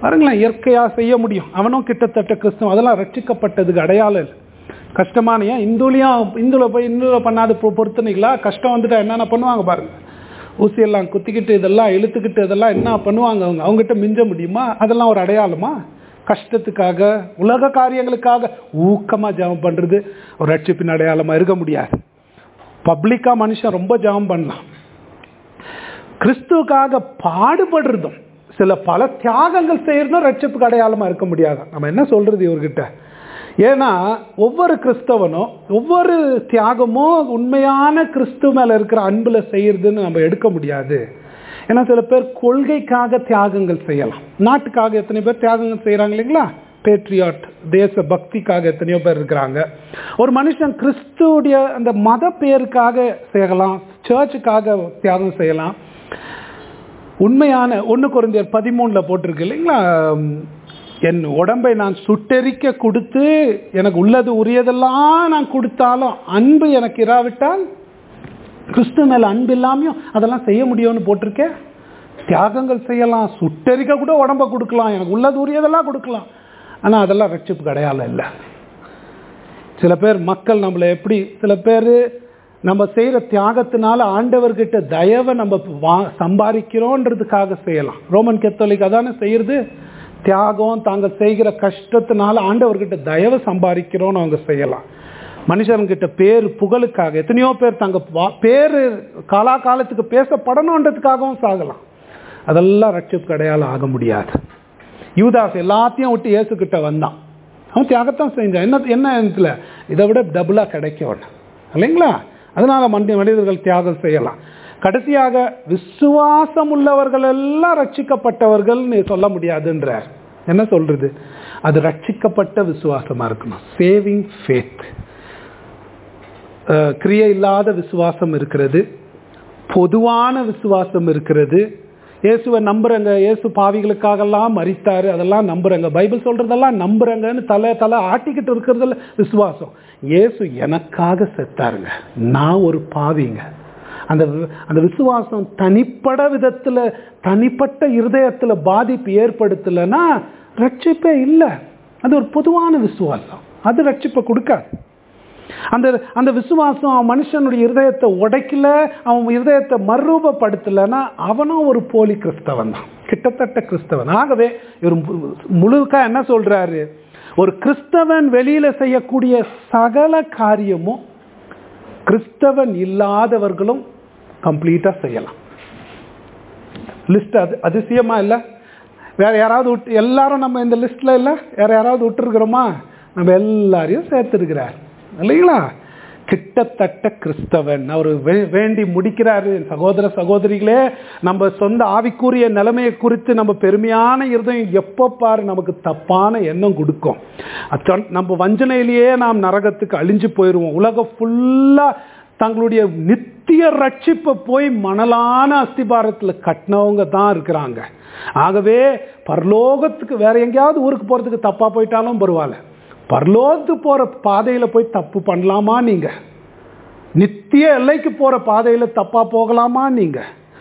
பாருங்களேன் இயற்கையாக செய்ய முடியும் அவனும் கிட்டத்தட்ட கிறிஸ்தவம் அதெல்லாம் ரட்சிக்கப்பட்டதுக்கு அடையாளம் இல்லை கஷ்டமான ஏன் இந்துலையும் இந்துல போய் இந்துல பண்ணாத பொ- பொறுத்துனீங்களா கஷ்டம் வந்துட்டா என்னென்ன பண்ணுவாங்க பாருங்க ஊசியெல்லாம் குத்திக்கிட்டு இதெல்லாம் இழுத்துக்கிட்டு இதெல்லாம் என்ன பண்ணுவாங்க அவங்க அவங்ககிட்ட மிஞ்ச முடியுமா அதெல்லாம் ஒரு அடையாளமா கஷ்டத்துக்காக உலக காரியங்களுக்காக ஊக்கமாக ஜெபம் பண்ணுறது ஒரு ரட்சிப்பின் அடையாளமாக இருக்க முடியாது பப்ளிக்காக மனுஷன் ரொம்ப ஜெபம் பண்ணலாம் கிறிஸ்துவுக்காக பாடுபடுறதும் சில பல தியாகங்கள் செய்யறதும் ரட்சிப்புக்கு அடையாளமாக இருக்க முடியாது நம்ம என்ன சொல்றது இவர்கிட்ட ஏன்னா ஒவ்வொரு கிறிஸ்தவனும் ஒவ்வொரு தியாகமும் உண்மையான கிறிஸ்துவ மேல இருக்கிற அன்புல செய்யறதுன்னு நம்ம எடுக்க முடியாது ஏன்னா சில பேர் கொள்கைக்காக தியாகங்கள் செய்யலாம் நாட்டுக்காக எத்தனை பேர் தியாகங்கள் செய்யறாங்க இல்லைங்களா பேட்ரியாட் தேச பக்திக்காக எத்தனையோ பேர் இருக்கிறாங்க ஒரு மனுஷன் கிறிஸ்துவுடைய அந்த மத பேருக்காக செய்யலாம் சர்ச்சுக்காக தியாகம் செய்யலாம் உண்மையான ஒன்று குறைந்தர் பதிமூணில் போட்டிருக்கு இல்லைங்களா உம், என் உடம்பை நான் சுட்டெரிக்க கொடுத்து எனக்கு உள்ளது உரியதெல்லாம் நான் கொடுத்தாலும் அன்பு எனக்கு இராவிட்டால் கிறிஸ்து மேல அன்பு இல்லாமையும் அதெல்லாம் செய்ய முடியும்னு போட்டிருக்கேன் தியாகங்கள் செய்யலாம் சுட்டெரிக்க கூட உடம்ப கொடுக்கலாம் எனக்கு உள்ளது உரியதெல்லாம் கொடுக்கலாம் ஆனா அதெல்லாம் ரட்சிப்புக்கு அடையாளம் இல்லை சில பேர் மக்கள் நம்மளை எப்படி சில பேர் நம்ம செய்கிற தியாகத்தினால ஆண்டவர்கிட்ட தயவை நம்ம வா சம்பாதிக்கிறோன்றதுக்காக செய்யலாம் ரோமன் கத்தோலிக் அதானே செய்யறது தியாகம் தாங்க செய்கிற கஷ்டத்தினால ஆண்டவர்கிட்ட தயவை சம்பாதிக்கிறோன்னு அவங்க செய்யலாம் மனுஷன்கிட்ட பேர் புகழுக்காக எத்தனையோ பேர் தங்க வா- பேரு காலா காலத்துக்கு பேசப்படணுன்றதுக்காகவும் சாகலாம் அதெல்லாம் ரட்சிப்புக்கு அடையாளம் ஆக முடியாது யூதாஸ் எல்லாத்தையும் விட்டு இயேசுகிட்ட வந்தான் அவன் தியாகத்தான் செஞ்சான் என்ன என்ன இடத்துல இதை விட டபுளாக கிடைக்கும் இல்லைங்களா அதனால மனித மனிதர்கள் தியாகம் செய்யலாம் கடைசியாக விசுவாசம் உள்ளவர்கள் எல்லாம் ரட்சிக்கப்பட்டவர்கள்னு சொல்ல முடியாதுன்றார் என்ன சொல்றது அது ரட்சிக்கப்பட்ட விசுவாசமா இருக்கணும் சேவிங் ஃபேத் கிரியை இல்லாத விசுவாசம் இருக்கிறது பொதுவான விசுவாசம் இருக்கிறது இயேசுவை நம்புறங்க இயேசு பாவிகளுக்காகலாம் மறித்தாரு அதெல்லாம் நம்புறங்க பைபிள் சொல்றதெல்லாம் நம்புறங்கன்னு தலை தலை ஆட்டிக்கிட்டு இருக்கிறதுல விசுவாசம் இயேசு எனக்காக செத்தாருங்க நான் ஒரு பாவிங்க அந்த வி- அந்த விசுவாசம் தனிப்பட விதத்துல தனிப்பட்ட இருதயத்துல பாதிப்பு ஏற்படுத்தலைன்னா ரட்சிப்பே இல்லை அது ஒரு பொதுவான விசுவாசம் அது ரட்சிப்பை கொடுக்காது அந்த அந்த விசுவாசம் அவன் மனுஷனுடைய இருதயத்தை உடைக்கல அவன் இருதயத்தை மறுரூபப்படுத்தலைன்னா அவனும் ஒரு போலி கிறிஸ்தவன் தான் கிட்டத்தட்ட கிறிஸ்தவன் ஆகவே இவர் மு- முழுக்க என்ன சொல்றாரு ஒரு கிறிஸ்தவன் வெளியில செய்யக்கூடிய சகல காரியமும் கிறிஸ்தவன் இல்லாதவர்களும் கம்ப்ளீட்டா செய்யலாம் லிஸ்ட் அது அதிசயமா இல்லை வேற யாராவது விட்டு எல்லாரும் நம்ம இந்த லிஸ்ட்ல இல்லை வேற யாராவது விட்டுருக்குறோமா நம்ம எல்லாரையும் சேர்த்துருக்கிறார் இல்லைங்களா கிட்டத்தட்ட கிறிஸ்தவன் அவர் வே- வேண்டி முடிக்கிறாரு சகோதர சகோதரிகளே நம்ம சொந்த ஆவிக்குரிய நிலைமையை குறித்து நம்ம பெருமையான இருதயம் எப்போ பாரு நமக்கு தப்பான எண்ணம் கொடுக்கும் அச்ச- நம்ம வஞ்சனையிலேயே நாம் நரகத்துக்கு அழிஞ்சு போயிடுவோம் உலகம் ஃபுல்லா தங்களுடைய நித்திய ரட்சிப்பை போய் மணலான அஸ்திபாரத்தில் கட்டினவங்க தான் இருக்கிறாங்க ஆகவே பரலோகத்துக்கு வேற எங்கேயாவது ஊருக்கு போறதுக்கு தப்பா போயிட்டாலும் பரவாயில்ல பரலோகத்துக்கு போற பாதையில போய் தப்பு பண்ணலாமா நீங்க நித்திய எல்லைக்கு போற பாதையில தப்பா போகலாமா நீங்க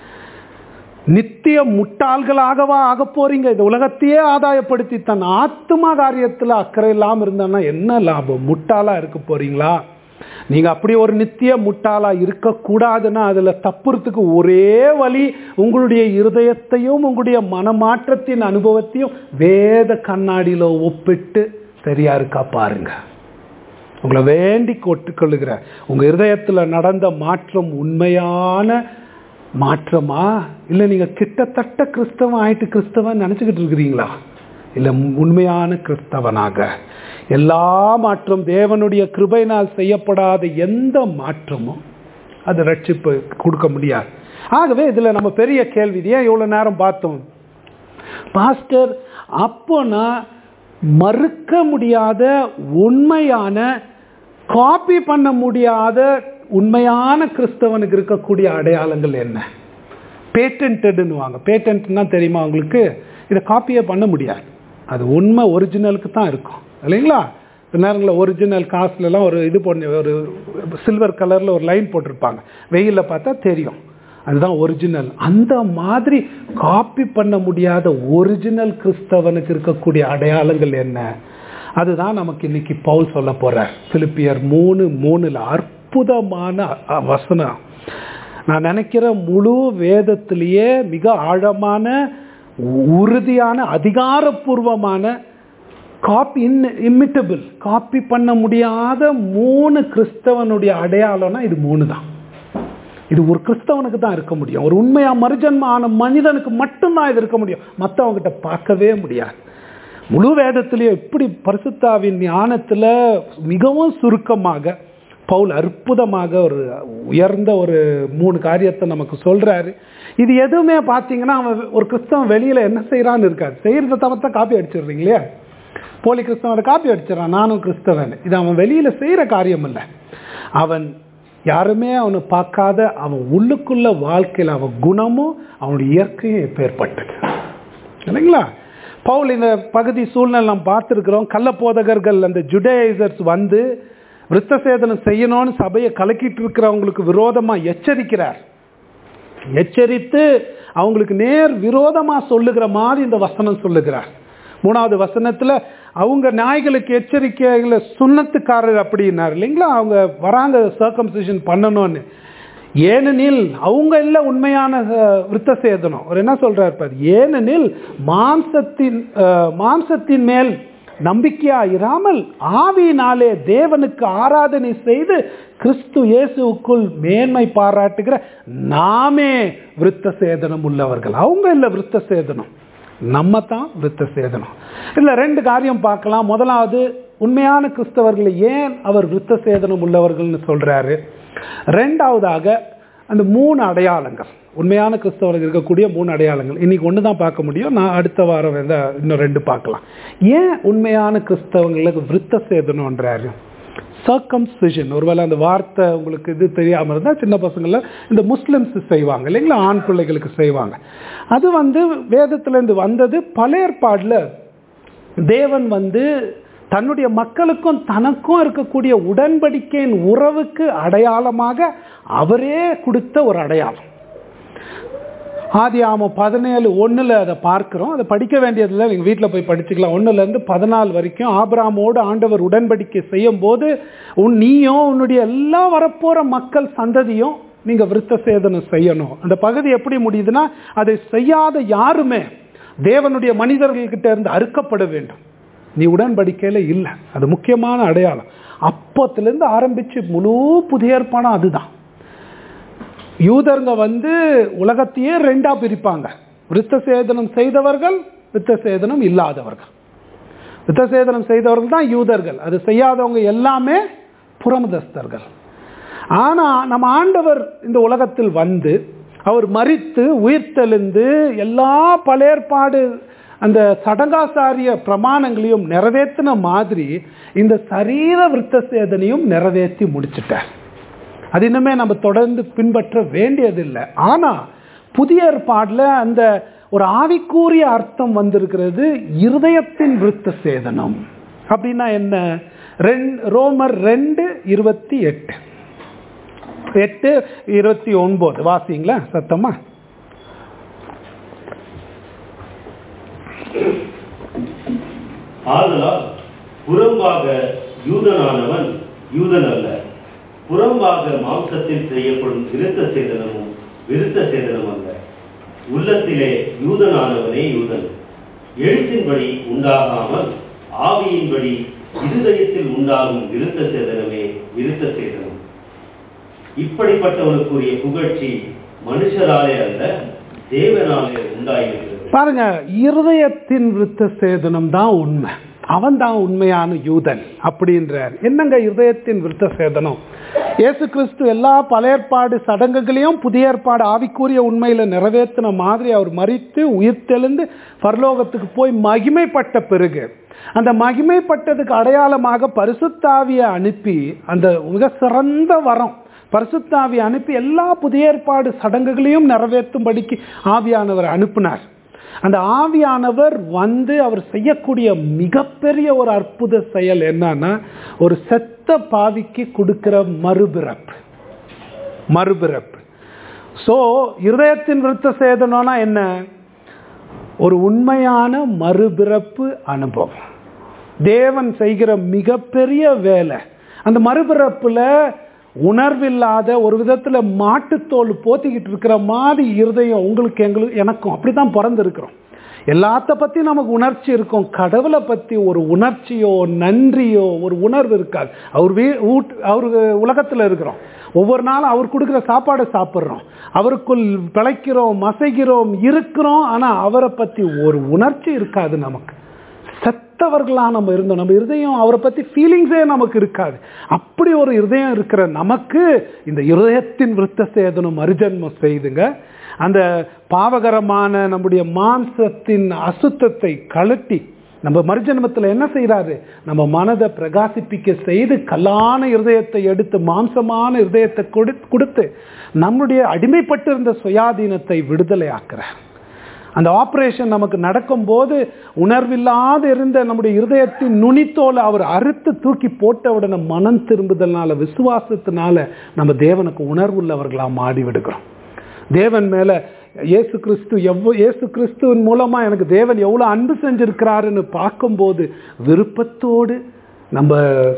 நித்திய முட்டாள்களாகவா ஆக போறீங்க இந்த உலகத்தையே ஆதாயப்படுத்தி தன் ஆத்மா காரியத்துல அக்கறை இல்லாம இருந்தான்னா என்ன லாபம் முட்டாளா இருக்க போறீங்களா நீங்க அப்படி ஒரு நித்திய முட்டாளா இருக்கக்கூடாதுன்னா அதுல தப்புறதுக்கு ஒரே வழி உங்களுடைய இருதயத்தையும் உங்களுடைய மனமாற்றத்தின் அனுபவத்தையும் வேத கண்ணாடியில ஒப்பிட்டு சரியா இருக்கா பாருங்க உங்களை வேண்டி கொட்டுக்கொள்ளுகிற உங்க இருதயத்துல நடந்த மாற்றம் உண்மையான மாற்றமா இல்ல நீங்க கிட்டத்தட்ட கிறிஸ்தவன் ஆயிட்டு கிறிஸ்தவன் நினைச்சுக்கிட்டு இருக்கிறீங்களா இல்ல உண்மையான கிறிஸ்தவனாக எல்லா மாற்றம் தேவனுடைய கிருபையினால் செய்யப்படாத எந்த மாற்றமும் அது ரட்சிப்பு கொடுக்க முடியாது ஆகவே இதுல நம்ம பெரிய கேள்வி இது ஏன் இவ்வளவு நேரம் பார்த்தோம் பாஸ்டர் அப்போனா மறுக்க முடியாத உண்மையான காப்பி பண்ண முடியாத உண்மையான கிறிஸ்தவனுக்கு இருக்கக்கூடிய அடையாளங்கள் என்ன பேட்டன்டுன்னுவாங்க பேட்டன்ட்னா தெரியுமா உங்களுக்கு இதை காப்பியே பண்ண முடியாது அது உண்மை ஒரிஜினலுக்கு தான் இருக்கும் இல்லைங்களா சில நேரங்களில் ஒரிஜினல் காசுலலாம் ஒரு இது பண்ணி ஒரு சில்வர் கலரில் ஒரு லைன் போட்டிருப்பாங்க வெயிலில் பார்த்தா தெரியும் அதுதான் ஒரிஜினல் அந்த மாதிரி காப்பி பண்ண முடியாத ஒரிஜினல் கிறிஸ்தவனுக்கு இருக்கக்கூடிய அடையாளங்கள் என்ன அதுதான் நமக்கு இன்னைக்கு பவுல் சொல்ல போறார் பிலிப்பியர் மூணு மூணுல அற்புதமான அ- வசனம் நான் நினைக்கிற முழு வேதத்திலேயே மிக ஆழமான உறுதியான அதிகாரப்பூர்வமான காப்பி இன் இம்மிட்டபிள் காப்பி பண்ண முடியாத மூணு கிறிஸ்தவனுடைய அடையாளம்னா இது மூணு தான் இது ஒரு கிறிஸ்தவனுக்கு தான் இருக்க முடியும் ஒரு உண்மையா மறுஜன்ம ஆன மனிதனுக்கு மட்டும்தான் இது இருக்க முடியும் மற்றவங்கிட்ட பார்க்கவே முடியாது முழு வேதத்திலேயே எப்படி பரிசுத்தாவின் ஞானத்துல மிகவும் சுருக்கமாக பவுல் அற்புதமாக ஒரு உயர்ந்த ஒரு மூணு காரியத்தை நமக்கு சொல்றாரு இது எதுவுமே பார்த்தீங்கன்னா அவன் ஒரு கிறிஸ்தவன் வெளியில என்ன செய்யறான்னு இருக்காது செய்யறத தவிர்த்தா காப்பி அடிச்சிடுறீங்க இல்லையா போலி கிறிஸ்தவனை காப்பி அடிச்சிடறான் நானும் கிறிஸ்தவன் இது அவன் வெளியில செய்யற காரியம் இல்லை அவன் யாருமே அவனை பார்க்காத அவன் உள்ளுக்குள்ள வாழ்க்கையில் அவன் குணமும் அவனுடைய இயற்கையும் எப்பேற்பட்டது இல்லைங்களா பவுல் இந்த பகுதி சூழ்நிலை நாம் பார்த்துருக்கிறோம் கள்ள போதகர்கள் அந்த ஜுடேசர்ஸ் வந்து விருத்த சேதனம் செய்யணும்னு சபையை கலக்கிட்டு இருக்கிறவங்களுக்கு விரோதமா எச்சரிக்கிறார் எச்சரித்து அவங்களுக்கு நேர் விரோதமா சொல்லுகிற மாதிரி இந்த வசனம் சொல்லுகிறார் மூணாவது வசனத்துல அவங்க நாய்களுக்கு எச்சரிக்கைகளை சுண்ணத்துக்காரர் அப்படின்னாரு இல்லைங்களா அவங்க வராங்க சர்க்கம்சிஷன் பண்ணணும்னு ஏனெனில் அவங்க இல்ல உண்மையான அஹ், விருத்த சேதனம் அவர் என்ன சொல்றாரு பாரு ஏனெனில் மாம்சத்தின் அஹ், மாம்சத்தின் மேல் நம்பிக்கையா இராமல் ஆவியினாலே தேவனுக்கு ஆராதனை செய்து கிறிஸ்து இயேசுவுக்குள் மேன்மை பாராட்டுகிற நாமே விருத்த சேதனம் உள்ளவர்கள் அவங்க இல்ல விருத்த சேதனம் நம்ம தான் விருத்த சேதனம் இல்ல ரெண்டு காரியம் பார்க்கலாம் முதலாவது உண்மையான கிறிஸ்தவர்களை ஏன் அவர் விருத்த சேதனம் உள்ளவர்கள்னு சொல்றாரு ரெண்டாவதாக அந்த மூணு அடையாளங்கள் உண்மையான கிறிஸ்தவர்கள் இருக்கக்கூடிய மூணு அடையாளங்கள் இன்னைக்கு ஒன்று தான் பார்க்க முடியும் நான் அடுத்த வாரம் வந்து இன்னும் ரெண்டு பார்க்கலாம் ஏன் உண்மையான கிறிஸ்தவங்களுக்கு விருத்த சேதனம்ன்றாரு சர்க்கம்சிஷன் ஒருவேளை அந்த வார்த்தை உங்களுக்கு இது தெரியாமல் இருந்தால் சின்ன பசங்கள இந்த முஸ்லிம்ஸ் செய்வாங்க இல்லைங்களா ஆண் பிள்ளைகளுக்கு செய்வாங்க அது வந்து வேதத்திலேருந்து வந்தது பழைய ஏற்பாடில் தேவன் வந்து தன்னுடைய மக்களுக்கும் தனக்கும் இருக்கக்கூடிய உடன்படிக்கையின் உறவுக்கு அடையாளமாக அவரே கொடுத்த ஒரு அடையாளம் ஆதி ஆமாம் பதினேழு ஒன்றில் அதை பார்க்குறோம் அதை படிக்க வேண்டியதில்லை நீங்கள் வீட்டில் போய் படிச்சுக்கலாம் ஒன்றுலேருந்து பதினாலு வரைக்கும் ஆபிராமோடு ஆண்டவர் உடன்படிக்கை செய்யும் போது உன் நீயும் உன்னுடைய எல்லா வரப்போகிற மக்கள் சந்ததியும் நீங்கள் விருத்த சேதனம் செய்யணும் அந்த பகுதி எப்படி முடியுதுன்னா அதை செய்யாத யாருமே தேவனுடைய மனிதர்கள்கிட்ட இருந்து அறுக்கப்பட வேண்டும் நீ உடன்படிக்கையில் இல்லை அது முக்கியமான அடையாளம் அப்பத்துலேருந்து ஆரம்பித்து முழு புதிய ஏற்பாடும் அதுதான் யூதருங்க வந்து உலகத்தையே ரெண்டா பிரிப்பாங்க விருத்த சேதனம் செய்தவர்கள் விருத்த சேதனம் இல்லாதவர்கள் விருத்த சேதனம் செய்தவர்கள் தான் யூதர்கள் அது செய்யாதவங்க எல்லாமே புறமதஸ்தர்கள் ஆனா நம்ம ஆண்டவர் இந்த உலகத்தில் வந்து அவர் மரித்து உயிர்த்தெழுந்து எல்லா பழையற்பாடு அந்த சடங்காசாரிய பிரமாணங்களையும் நிறைவேற்றின மாதிரி இந்த சரீர விருத்த சேதனையும் நிறைவேற்றி முடிச்சிட்டார் அது இன்னுமே நம்ம தொடர்ந்து பின்பற்ற வேண்டியதில்லை ஆனா புதிய ஏற்பாடுல அந்த ஒரு ஆவிக்கூறிய அர்த்தம் வந்திருக்கிறது இருதயத்தின் விருத்த சேதனம் அப்படின்னா என்ன ரெண் ரோமர் ரெண்டு இருபத்தி எட்டு எட்டு இருபத்தி ஒன்பது வாசிங்களா சத்தமா ஆதலால் புறம்பாக யூதனானவன் யூதன் அல்ல புறம்பாக மாம்சத்தில் செய்யப்படும் விருத்த சேதனமும் விருத்த சேதனம் அல்ல உள்ளத்திலே யூதனானவனே யூதன் எழுத்தின்படி உண்டாகாமல் ஆவியின்படி இருதயத்தில் உண்டாகும் விருத்த சேதனமே விருத்த சேதனம் இப்படிப்பட்டவனுக்குரிய புகழ்ச்சி மனுஷராலே அல்ல தேவனாலே உண்டாயிருக்கிறது பாருங்க இருதயத்தின் விருத்த சேதனம் தான் உண்மை அவன் தான் உண்மையான யூதன் அப்படின்றார் என்னங்க இருதயத்தின் விருத்த சேதனம் இயேசு கிறிஸ்து எல்லா பழையற்பாடு சடங்குகளையும் புதிய ஏற்பாடு ஆவிக்கூறிய உண்மையில நிறைவேற்றின மாதிரி அவர் மறித்து உயிர்த்தெழுந்து பரலோகத்துக்கு போய் மகிமைப்பட்ட பிறகு அந்த மகிமைப்பட்டதுக்கு அடையாளமாக பரிசுத்தாவியை அனுப்பி அந்த மிக சிறந்த வரம் பரிசுத்தாவி அனுப்பி எல்லா புதிய ஏற்பாடு சடங்குகளையும் நிறைவேற்றும்படிக்கு ஆவியானவர் அனுப்பினார் அந்த ஆவியானவர் வந்து அவர் செய்யக்கூடிய மிகப்பெரிய ஒரு அற்புத செயல் என்னன்னா ஒரு செத்த பாவிக்கு கொடுக்கிற மறுபிறப்பு மறுபிறப்பு ஸோ இருதயத்தின் விருத்த சேதனம்னா என்ன ஒரு உண்மையான மறுபிறப்பு அனுபவம் தேவன் செய்கிற மிகப்பெரிய வேலை அந்த மறுபிறப்புல உணர்வில்லாத ஒரு விதத்துல மாட்டுத்தோல் போத்திக்கிட்டு இருக்கிற மாதிரி இருதயம் உங்களுக்கு எங்களுக்கு எனக்கும் அப்படித்தான் பிறந்திருக்கிறோம் எல்லாத்த பத்தி நமக்கு உணர்ச்சி இருக்கும் கடவுளை பத்தி ஒரு உணர்ச்சியோ நன்றியோ ஒரு உணர்வு இருக்காது அவர் வீ ஊட் அவர் உலகத்துல இருக்கிறோம் ஒவ்வொரு நாளும் அவர் கொடுக்குற சாப்பாடை சாப்பிட்றோம் அவருக்குள் பிழைக்கிறோம் மசைகிறோம் இருக்கிறோம் ஆனா அவரை பத்தி ஒரு உணர்ச்சி இருக்காது நமக்கு செத்தவர்களா நம்ம இருந்தோம் நம்ம இருதயம் அவரை பத்தி ஃபீலிங்ஸே நமக்கு இருக்காது அப்படி ஒரு இருதயம் இருக்கிற நமக்கு இந்த இருதயத்தின் விருத்த சேதனம் மறுஜன்மம் செய்துங்க அந்த பாவகரமான நம்முடைய மாம்சத்தின் அசுத்தத்தை கழட்டி நம்ம மறுஜன்மத்தில் என்ன செய்கிறாரு நம்ம மனதை பிரகாசிப்பிக்க செய்து கல்லான இருதயத்தை எடுத்து மாம்சமான இருதயத்தை கொடு கொடுத்து நம்முடைய அடிமைப்பட்டு இருந்த சுயாதீனத்தை விடுதலை ஆக்குறார் அந்த ஆப்ரேஷன் நமக்கு நடக்கும்போது உணர்வில்லாத இருந்த நம்முடைய இருதயத்தின் நுனித்தோலை அவர் அறுத்து தூக்கி போட்ட உடனே மனம் திரும்புதல்னால விசுவாசத்தினால நம்ம தேவனுக்கு உணர்வுள்ளவர்களாக மாடி விடுகிறோம் தேவன் மேல இயேசு கிறிஸ்து எவ்வளோ இயேசு கிறிஸ்துவின் மூலமா எனக்கு தேவன் எவ்வளோ அன்பு செஞ்சிருக்கிறாருன்னு பார்க்கும்போது விருப்பத்தோடு நம்ம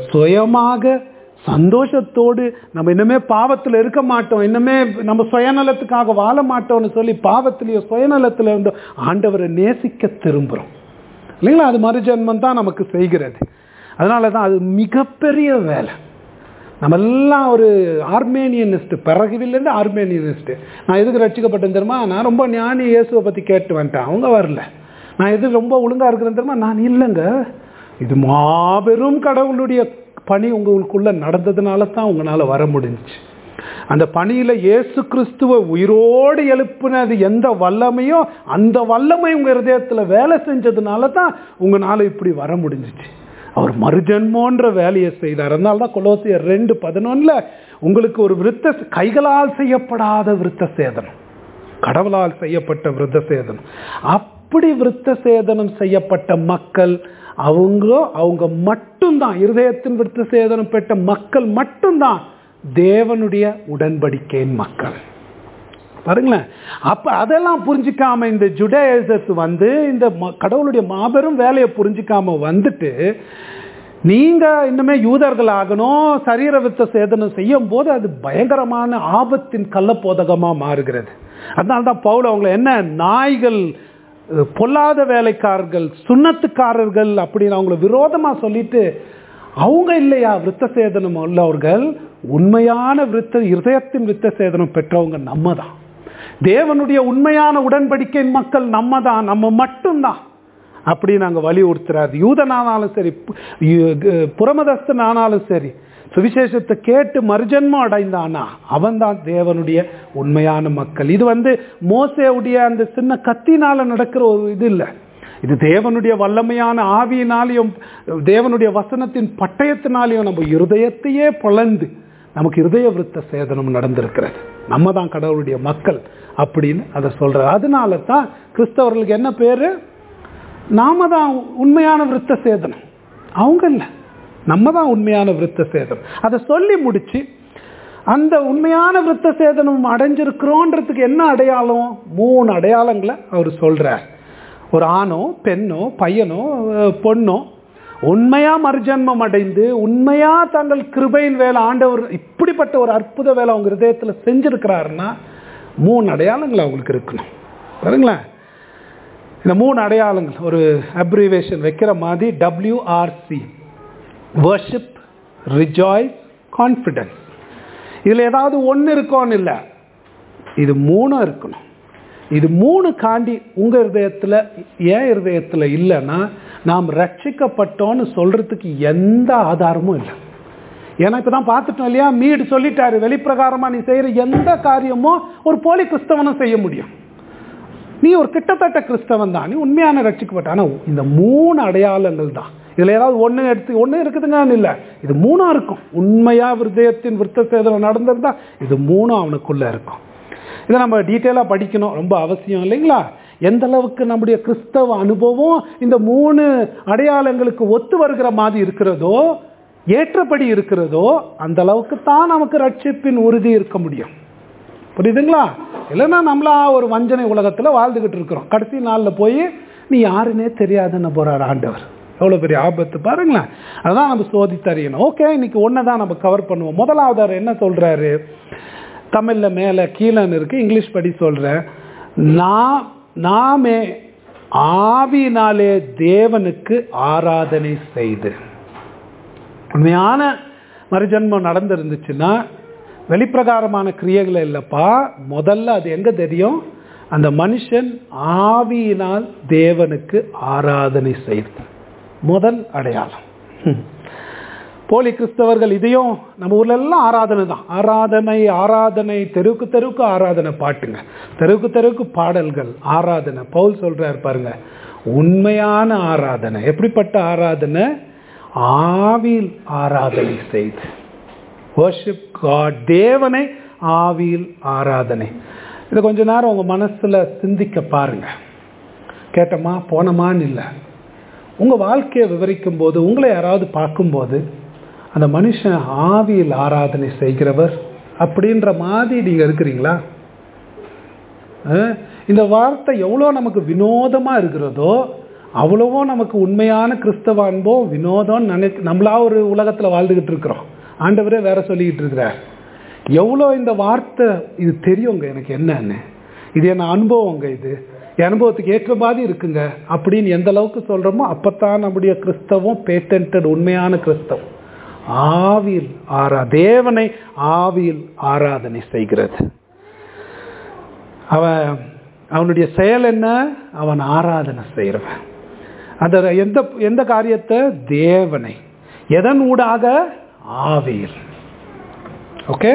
சுயமாக சந்தோஷத்தோடு நம்ம இன்னுமே பாவத்தில் இருக்க மாட்டோம் இன்னுமே நம்ம சுயநலத்துக்காக வாழ மாட்டோம்னு சொல்லி பாவத்திலேயோ சுயநலத்தில் இருந்தோ ஆண்டவரை நேசிக்க திரும்புகிறோம் இல்லைங்களா அது மறுஜன்மம் தான் நமக்கு செய்கிறது அதனால தான் அது மிகப்பெரிய வேலை நம்ம எல்லாம் ஒரு ஆர்மேனியனிஸ்ட் பிறகுவில்லேருந்து ஆர்மேனியனிஸ்ட் நான் எதுக்கு ரட்சிக்கப்பட்டேன் தெரியுமா நான் ரொம்ப ஞானி இயேசுவை பற்றி கேட்டு வந்துட்டேன் அவங்க வரல நான் எது ரொம்ப ஒழுங்காக இருக்கிறேன் தெரியுமா நான் இல்லைங்க இது மாபெரும் கடவுளுடைய பணி உங்களுக்குள்ள நடந்ததுனால தான் உங்களால் வர முடிஞ்சிச்சு அந்த பணியில இயேசு கிறிஸ்துவ உயிரோடு எழுப்புனது எந்த வல்லமையோ அந்த வல்லமை உங்க இருதயத்துல வேலை செஞ்சதுனால தான் உங்களால இப்படி வர முடிஞ்சிச்சு அவர் மறுஜன்மோன்ற வேலையை செய்தார் அதனால தான் கொலோசியர் ரெண்டு பதினொன்னுல உங்களுக்கு ஒரு விருத்த கைகளால் செய்யப்படாத விருத்த சேதனம் கடவுளால் செய்யப்பட்ட விருத்த சேதனம் அப்படி விருத்த சேதனம் செய்யப்பட்ட மக்கள் அவங்க அவங்க மட்டும்தான் இருதயத்தின் விருத்த சேதனம் பெற்ற மக்கள் மட்டும்தான் தேவனுடைய உடன்படிக்கையின் மக்கள் பாருங்களேன் அப்ப அதெல்லாம் புரிஞ்சுக்காம இந்த ஜுடேசஸ் வந்து இந்த கடவுளுடைய மாபெரும் வேலையை புரிஞ்சுக்காம வந்துட்டு நீங்க இன்னுமே யூதர்கள் ஆகணும் சரீர வித்த சேதனம் செய்யும் போது அது பயங்கரமான ஆபத்தின் கள்ளப்போதகமா மாறுகிறது அதனால்தான் பவுல் அவங்களை என்ன நாய்கள் பொல்லாத வேலைக்காரர்கள் சுண்ணத்துக்காரர்கள் அப்படின்னு அவங்கள விரோதமா சொல்லிட்டு அவங்க இல்லையா விருத்த சேதனம் உள்ளவர்கள் உண்மையான விருத்த இருதயத்தின் விருத்த சேதனம் பெற்றவங்க நம்ம தான் தேவனுடைய உண்மையான உடன்படிக்கையின் மக்கள் நம்ம தான் நம்ம மட்டும்தான் அப்படி நாங்கள் வலியுறுத்துறாரு யூதனானாலும் சரி புறமதஸ்தன் ஆனாலும் சரி சுவிசேஷத்தை கேட்டு மறுஜன்மம் அடைந்தானா அவன் தான் தேவனுடைய உண்மையான மக்கள் இது வந்து மோசேவுடைய அந்த சின்ன கத்தினால நடக்கிற ஒரு இது இல்லை இது தேவனுடைய வல்லமையான ஆவியினாலையும் தேவனுடைய வசனத்தின் பட்டயத்தினாலையும் நம்ம இருதயத்தையே பொழந்து நமக்கு இருதய விருத்த சேதனம் நடந்திருக்கிறது நம்ம தான் கடவுளுடைய மக்கள் அப்படின்னு அதை சொல்றாரு அதனால தான் கிறிஸ்தவர்களுக்கு என்ன பேரு நாம தான் உண்மையான விருத்த சேதனம் அவங்க இல்லை நம்ம தான் உண்மையான விருத்த சேதனம் அதை சொல்லி முடிச்சு அந்த உண்மையான விருத்த சேதனம் அடைஞ்சிருக்கிறோன்றதுக்கு என்ன அடையாளம் மூணு அடையாளங்களை அவர் சொல்றார் ஒரு ஆணோ பெண்ணோ பையனோ பொண்ணோ உண்மையா மறுஜன்மம் அடைந்து உண்மையா தங்கள் கிருபையின் வேலை ஆண்டவர் இப்படிப்பட்ட ஒரு அற்புத வேலை அவங்க ஹிருதயத்துல செஞ்சிருக்கிறாருன்னா மூணு அடையாளங்கள் அவங்களுக்கு இருக்கணும் பாருங்களேன் இந்த மூணு அடையாளங்கள் ஒரு அப்ரிவேஷன் வைக்கிற மாதிரி டபிள்யூஆர்சி வர்ஷிப் ரிஜாய்ஸ் கான்ஃபிடன்ஸ் இதில் ஏதாவது ஒன்று இருக்கோன்னு இல்லை இது மூணும் இருக்கணும் இது மூணு காண்டி உங்கள் இருதயத்தில் ஏன் இருதயத்தில் இல்லைன்னா நாம் ரட்சிக்கப்பட்டோன்னு சொல்கிறதுக்கு எந்த ஆதாரமும் இல்லை ஏன்னா இப்போ தான் பார்த்துட்டோம் இல்லையா மீடு சொல்லிட்டாரு வெளிப்பிரகாரமாக நீ செய்கிற எந்த காரியமும் ஒரு போலி கிறிஸ்தவனும் செய்ய முடியும் நீ ஒரு கிட்டத்தட்ட கிறிஸ்தவன் தான் நீ உண்மையான ரட்சிக்கப்பட்ட ஆனால் இந்த மூணு அடையாளங்கள் தான் இதில் ஏதாவது ஒன்று எடுத்து ஒன்று இருக்குதுங்கன்னு இல்லை இது மூணும் இருக்கும் உண்மையாக விருதயத்தின் விருத்த சேதனம் நடந்திருந்தா இது மூணும் அவனுக்குள்ளே இருக்கும் இதை நம்ம டீட்டெயிலாக படிக்கணும் ரொம்ப அவசியம் இல்லைங்களா எந்த அளவுக்கு நம்முடைய கிறிஸ்தவ அனுபவம் இந்த மூணு அடையாளங்களுக்கு ஒத்து வருகிற மாதிரி இருக்கிறதோ ஏற்றபடி இருக்கிறதோ அந்த அளவுக்கு தான் நமக்கு ரட்சிப்பின் உறுதி இருக்க முடியும் புரியுதுங்களா இல்லைன்னா நம்மளா ஒரு வஞ்சனை உலகத்தில் வாழ்ந்துக்கிட்டு இருக்கிறோம் கடைசி நாளில் போய் நீ யாருன்னே தெரியாதுன்னு போகிறார் ஆண்டவர் எவ்வளோ பெரிய ஆபத்து பாருங்களேன் அதான் நம்ம சோதித்தறியணும் ஓகே இன்னைக்கு ஒன்றை தான் நம்ம கவர் பண்ணுவோம் முதலாவது அவர் என்ன சொல்கிறாரு தமிழில் மேலே கீழன்னு இருக்கு இங்கிலீஷ் படி சொல்கிறேன் நான் நாமே ஆவியினாலே தேவனுக்கு ஆராதனை செய்து உண்மையான மறுஜன்மம் நடந்திருந்துச்சுன்னா வெளிப்பிரகாரமான கிரியைகள் இல்லைப்பா முதல்ல அது எங்கே தெரியும் அந்த மனுஷன் ஆவியினால் தேவனுக்கு ஆராதனை செய்து முதல் அடையாளம் ஹம். போலி கிறிஸ்தவர்கள் இதையும் நம்ம ஊர்ல எல்லாம் ஆராதனை தான் ஆராதனை ஆராதனை தெருவுக்கு தெருவுக்கு ஆராதனை பாட்டுங்க தெருவுக்கு தெருவுக்கு பாடல்கள் ஆராதனை பவுல் சொல்றாரு பாருங்க உண்மையான ஆராதனை எப்படிப்பட்ட ஆராதனை ஆவியில் ஆராதனை செய்து worship God தேவனை ஆவியில் ஆராதனை இதை கொஞ்ச நேரம் உங்க மனசுல சிந்திக்க பாருங்க கேட்டோமா போனோமான்னு இல்லை உங்க வாழ்க்கையை விவரிக்கும் போது உங்களை யாராவது பார்க்கும்போது அந்த மனுஷன் ஆவியில் ஆராதனை செய்கிறவர் அப்படின்ற மாதிரி நீங்க இருக்கிறீங்களா அஹ், இந்த வார்த்தை எவ்வளோ நமக்கு வினோதமா இருக்கிறதோ அவ்வளவோ நமக்கு உண்மையான கிறிஸ்தவ அன்போ வினோதம் நினை நம்மளா ஒரு உலகத்துல வாழ்ந்துகிட்டு இருக்கிறோம் ஆண்டவரே வேற சொல்லிக்கிட்டு இருக்கிறார் எவ்வளோ இந்த வார்த்தை இது தெரியுங்க எனக்கு என்னன்னு இது என்ன அனுபவங்க இது என் அனுபவத்துக்கு ஏற்ற மாதிரி இருக்குங்க அப்படின்னு எந்த அளவுக்கு சொல்றோமோ அப்பத்தான் நம்முடைய கிறிஸ்தவம் பேட்டன்ட் உண்மையான கிறிஸ்தவம் ஆவியில் ஆரா தேவனை ஆவியில் ஆராதனை செய்கிறது அவன் அவனுடைய செயல் என்ன அவன் ஆராதனை செய்கிறவன் அந்த எந்த எந்த காரியத்தை தேவனை எதன் ஊடாக ஆவியில் ஓகே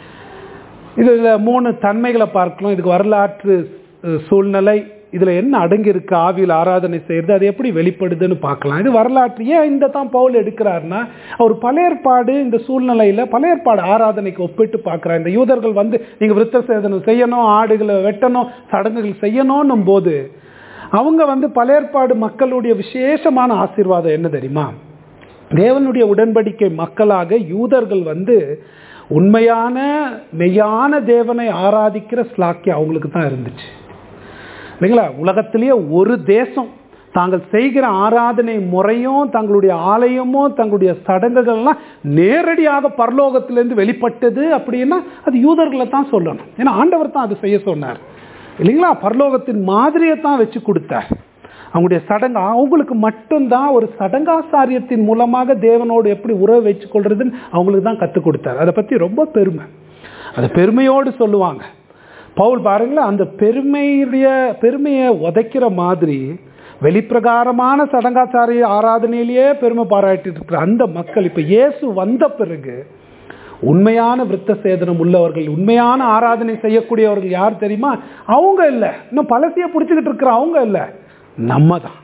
இதுல மூணு தன்மைகளை பார்க்கலாம் இதுக்கு வரலாற்று அஹ், சூழ்நிலை இதுல என்ன அடங்கி இருக்கு ஆவியில் ஆராதனை செய்யறது அது எப்படி வெளிப்படுதுன்னு பார்க்கலாம் இது வரலாற்று ஏன் இந்த தான் பவுல் எடுக்கிறாருன்னா அவர் பழையற்பாடு இந்த சூழ்நிலையில பழையற்பாடு ஆராதனைக்கு ஒப்பிட்டு பார்க்கிறார் இந்த யூதர்கள் வந்து நீங்க விருத்த சேதனம் செய்யணும் ஆடுகளை வெட்டணும் சடங்குகள் செய்யணும்னும் போது அவங்க வந்து பழையற்பாடு மக்களுடைய விசேஷமான ஆசீர்வாதம் என்ன தெரியுமா தேவனுடைய உடன்படிக்கை மக்களாக யூதர்கள் வந்து உண்மையான மெய்யான தேவனை ஆராதிக்கிற ஸ்லாக்கியம் அவங்களுக்கு தான் இருந்துச்சு இல்லைங்களா உலகத்திலேயே ஒரு தேசம் தாங்கள் செய்கிற ஆராதனை முறையும் தங்களுடைய ஆலயமும் தங்களுடைய சடங்குகள்லாம் நேரடியாக பரலோகத்திலிருந்து வெளிப்பட்டது அப்படின்னா அது யூதர்களை தான் சொல்லணும் ஏன்னா ஆண்டவர் தான் அது செய்ய சொன்னார் இல்லைங்களா பரலோகத்தின் மாதிரியை தான் வச்சு கொடுத்தார் அவங்களுடைய சடங்கு அவங்களுக்கு மட்டும்தான் ஒரு சடங்காசாரியத்தின் மூலமாக தேவனோடு எப்படி உறவு வச்சு கொள்றதுன்னு அவங்களுக்கு தான் கற்றுக் கொடுத்தார் அதை பற்றி ரொம்ப பெருமை அதை பெருமையோடு சொல்லுவாங்க பவுல் பாருங்களேன் அந்த பெருமையுடைய பெருமையை உதைக்கிற மாதிரி வெளிப்பிரகாரமான சடங்காச்சாரிய ஆராதனையிலேயே பெருமை பாராட்டிட்டு இருக்கிற அந்த மக்கள் இப்போ இயேசு வந்த பிறகு உண்மையான விருத்த சேதனம் உள்ளவர்கள் உண்மையான ஆராதனை செய்யக்கூடியவர்கள் யார் தெரியுமா அவங்க இல்லை இன்னும் பழசைய பிடிச்சிக்கிட்டு இருக்கிற அவங்க இல்லை நம்ம தான்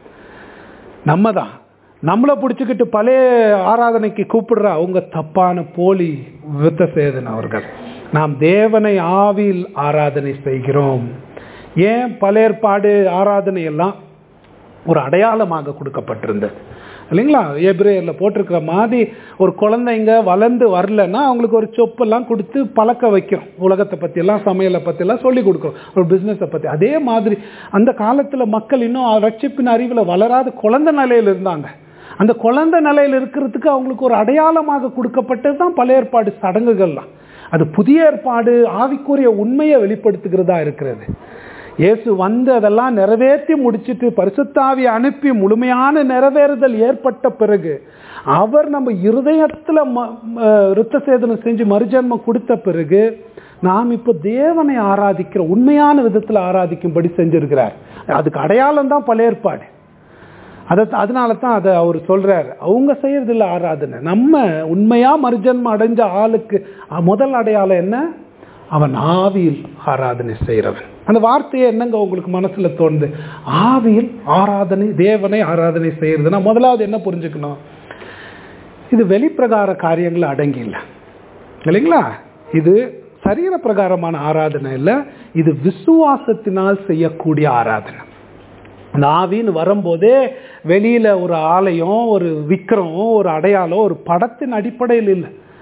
நம்ம தான் நம்மளை பிடிச்சிக்கிட்டு பழைய ஆராதனைக்கு கூப்பிடுற அவங்க தப்பான போலி விருத்த சேதன் அவர்கள் நாம் தேவனை ஆவியில் ஆராதனை செய்கிறோம் ஏன் பழையற்பாடு ஆராதனை எல்லாம் ஒரு அடையாளமாக கொடுக்கப்பட்டிருந்தது இல்லைங்களா எப்ரேயரில் போட்டிருக்கிற மாதிரி ஒரு குழந்தைங்க வளர்ந்து வரலன்னா அவங்களுக்கு ஒரு சொப்பெல்லாம் கொடுத்து பழக்க வைக்கிறோம் உலகத்தை பற்றியெல்லாம் சமையலை பற்றியெல்லாம் சொல்லி கொடுக்குறோம் ஒரு பிஸ்னஸை பற்றி அதே மாதிரி அந்த காலத்தில் மக்கள் இன்னும் ரட்சிப்பின் அறிவில் வளராத குழந்தை நிலையில் இருந்தாங்க அந்த குழந்தை நிலையில் இருக்கிறதுக்கு அவங்களுக்கு ஒரு அடையாளமாக கொடுக்கப்பட்டது தான் பழைய ஏற்பாடு சடங்குகள்லாம் அது புதிய ஏற்பாடு ஆவிக்குரிய உண்மையை வெளிப்படுத்துகிறதா இருக்கிறது இயேசு வந்து அதெல்லாம் நிறைவேற்றி முடிச்சிட்டு பரிசுத்தாவி அனுப்பி முழுமையான நிறைவேறுதல் ஏற்பட்ட பிறகு அவர் நம்ம இருதயத்தில் ருத்த சேதனம் செஞ்சு மறுஜன்மம் கொடுத்த பிறகு நாம் இப்போ தேவனை ஆராதிக்கிற உண்மையான விதத்தில் ஆராதிக்கும்படி செஞ்சிருக்கிறார் அதுக்கு அடையாளம் தான் பழைய ஏற்பாடு அதை அதனால தான் அதை அவர் சொல்றார் அவங்க செய்யறதில்ல ஆராதனை நம்ம உண்மையா மறுஜன்மம் அடைஞ்ச ஆளுக்கு முதல் அடையாளம் என்ன அவன் ஆவியில் ஆராதனை செய்கிறவன் அந்த வார்த்தையை என்னங்க உங்களுக்கு மனசுல தோணுது ஆவியில் ஆராதனை தேவனை ஆராதனை செய்யறதுன்னா முதலாவது என்ன புரிஞ்சுக்கணும் இது வெளிப்பிரகார காரியங்கள் அடங்கி இல்லை இல்லைங்களா இது சரீர பிரகாரமான ஆராதனை இல்லை இது விசுவாசத்தினால் செய்யக்கூடிய ஆராதனை அந்த ஆவின்னு வரும்போதே வெளியில ஒரு ஆலயம் ஒரு விக்கிரம் ஒரு அடையாளம் ஒரு படத்தின் அடிப்படையில் இல்லை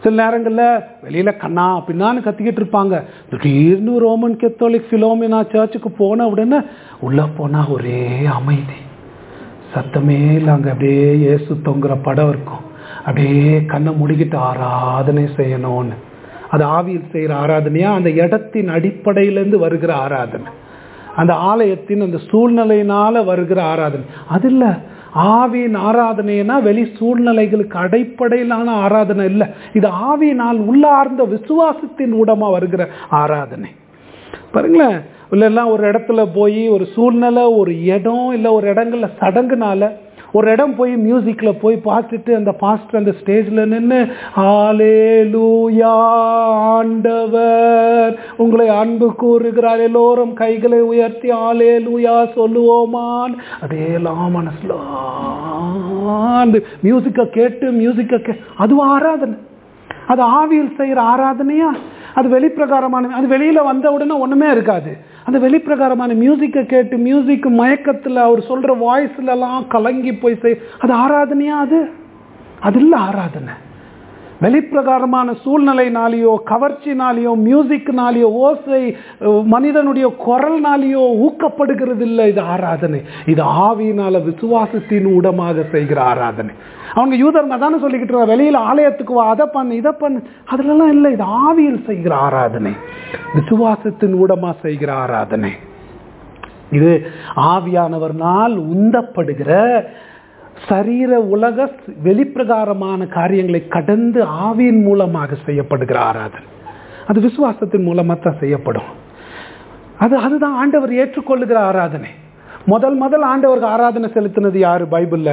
சில நேரங்களில் வெளியில் கண்ணா பின்னான்னு கத்திக்கிட்டு இருப்பாங்க திடீர்னு ரோமன் கத்தோலிக் ஃபிலோமினா சர்ச்சுக்கு போன உடனே உள்ளே போனால் ஒரே அமைதி சத்தமே இல்லை அங்கே அப்படியே இயேசு தொங்குற படம் இருக்கும் அப்படியே கண்ணை முடிக்கிட்டு ஆராதனை செய்யணும்னு அது ஆவியில் செய்கிற ஆராதனையா அந்த இடத்தின் அடிப்படையிலேருந்து வருகிற ஆராதனை அந்த ஆலயத்தின் அந்த சூழ்நிலையினால வருகிற ஆராதனை அது இல்லை ஆவியின் ஆராதனைனா வெளி சூழ்நிலைகளுக்கு அடிப்படையிலான ஆராதனை இல்லை இது ஆவியினால் உள்ளார்ந்த விசுவாசத்தின் ஊடமா வருகிற ஆராதனை பாருங்களேன் இல்லைன்னா ஒரு இடத்துல போய் ஒரு சூழ்நிலை ஒரு இடம் இல்லை ஒரு இடங்கள்ல சடங்குனால ஒரு இடம் போய் மியூசிக்கில் போய் பார்த்துட்டு அந்த பாஸ்டர் அந்த ஸ்டேஜில் நின்று ஆலே லூயா ஆண்டவர் உங்களை அன்பு கூறுகிறார் எல்லோரும் கைகளை உயர்த்தி ஆலே லூயா சொல்லுவோமான் அதேலாம் மனசுல அந்த மியூசிக்கை கேட்டு மியூசிக்கை கே அதுவும் ஆராதனை அது ஆவியில் செய்கிற ஆராதனையா அது வெளிப்பிரகாரமான அது வெளியில் வந்த உடனே ஒன்றுமே இருக்காது அந்த வெளிப்பிரகாரமான மியூசிக்கை கேட்டு மியூசிக் மயக்கத்தில் அவர் சொல்கிற வாய்ஸ்லலாம் கலங்கி போய் செய் அது ஆராதனையா அது அது இல்லை ஆராதனை வெளிப்பிரகாரமான சூழ்நிலைனாலேயோ கவர்ச்சினாலேயோ மியூசிக்னாலேயோ ஓசை மனிதனுடைய குரல்னாலேயோ ஊக்கப்படுகிறது இல்லை இது ஆராதனை இது ஆவியினால விசுவாசத்தின் ஊடமாக செய்கிற ஆராதனை அவங்க யூதருங்க தானே சொல்லிக்கிட்டு இருக்காங்க வெளியில் ஆலயத்துக்கு வா அதை பண்ணு இதை பண்ணு அதுலலாம் இல்லை இது ஆவியில் செய்கிற ஆராதனை விசுவாசத்தின் ஊடமா செய்கிற ஆராதனை இது ஆவியானவர்னால் உந்தப்படுகிற சரீர உலக வெளிப்பிரகாரமான காரியங்களை கடந்து ஆவியின் மூலமாக செய்யப்படுகிற ஆராதனை அது விசுவாசத்தின் மூலமாக தான் செய்யப்படும் அது அதுதான் ஆண்டவர் ஏற்றுக்கொள்ளுகிற ஆராதனை முதல் முதல் ஆண்டவருக்கு ஆராதனை செலுத்தினது யாரு பைபிள்ல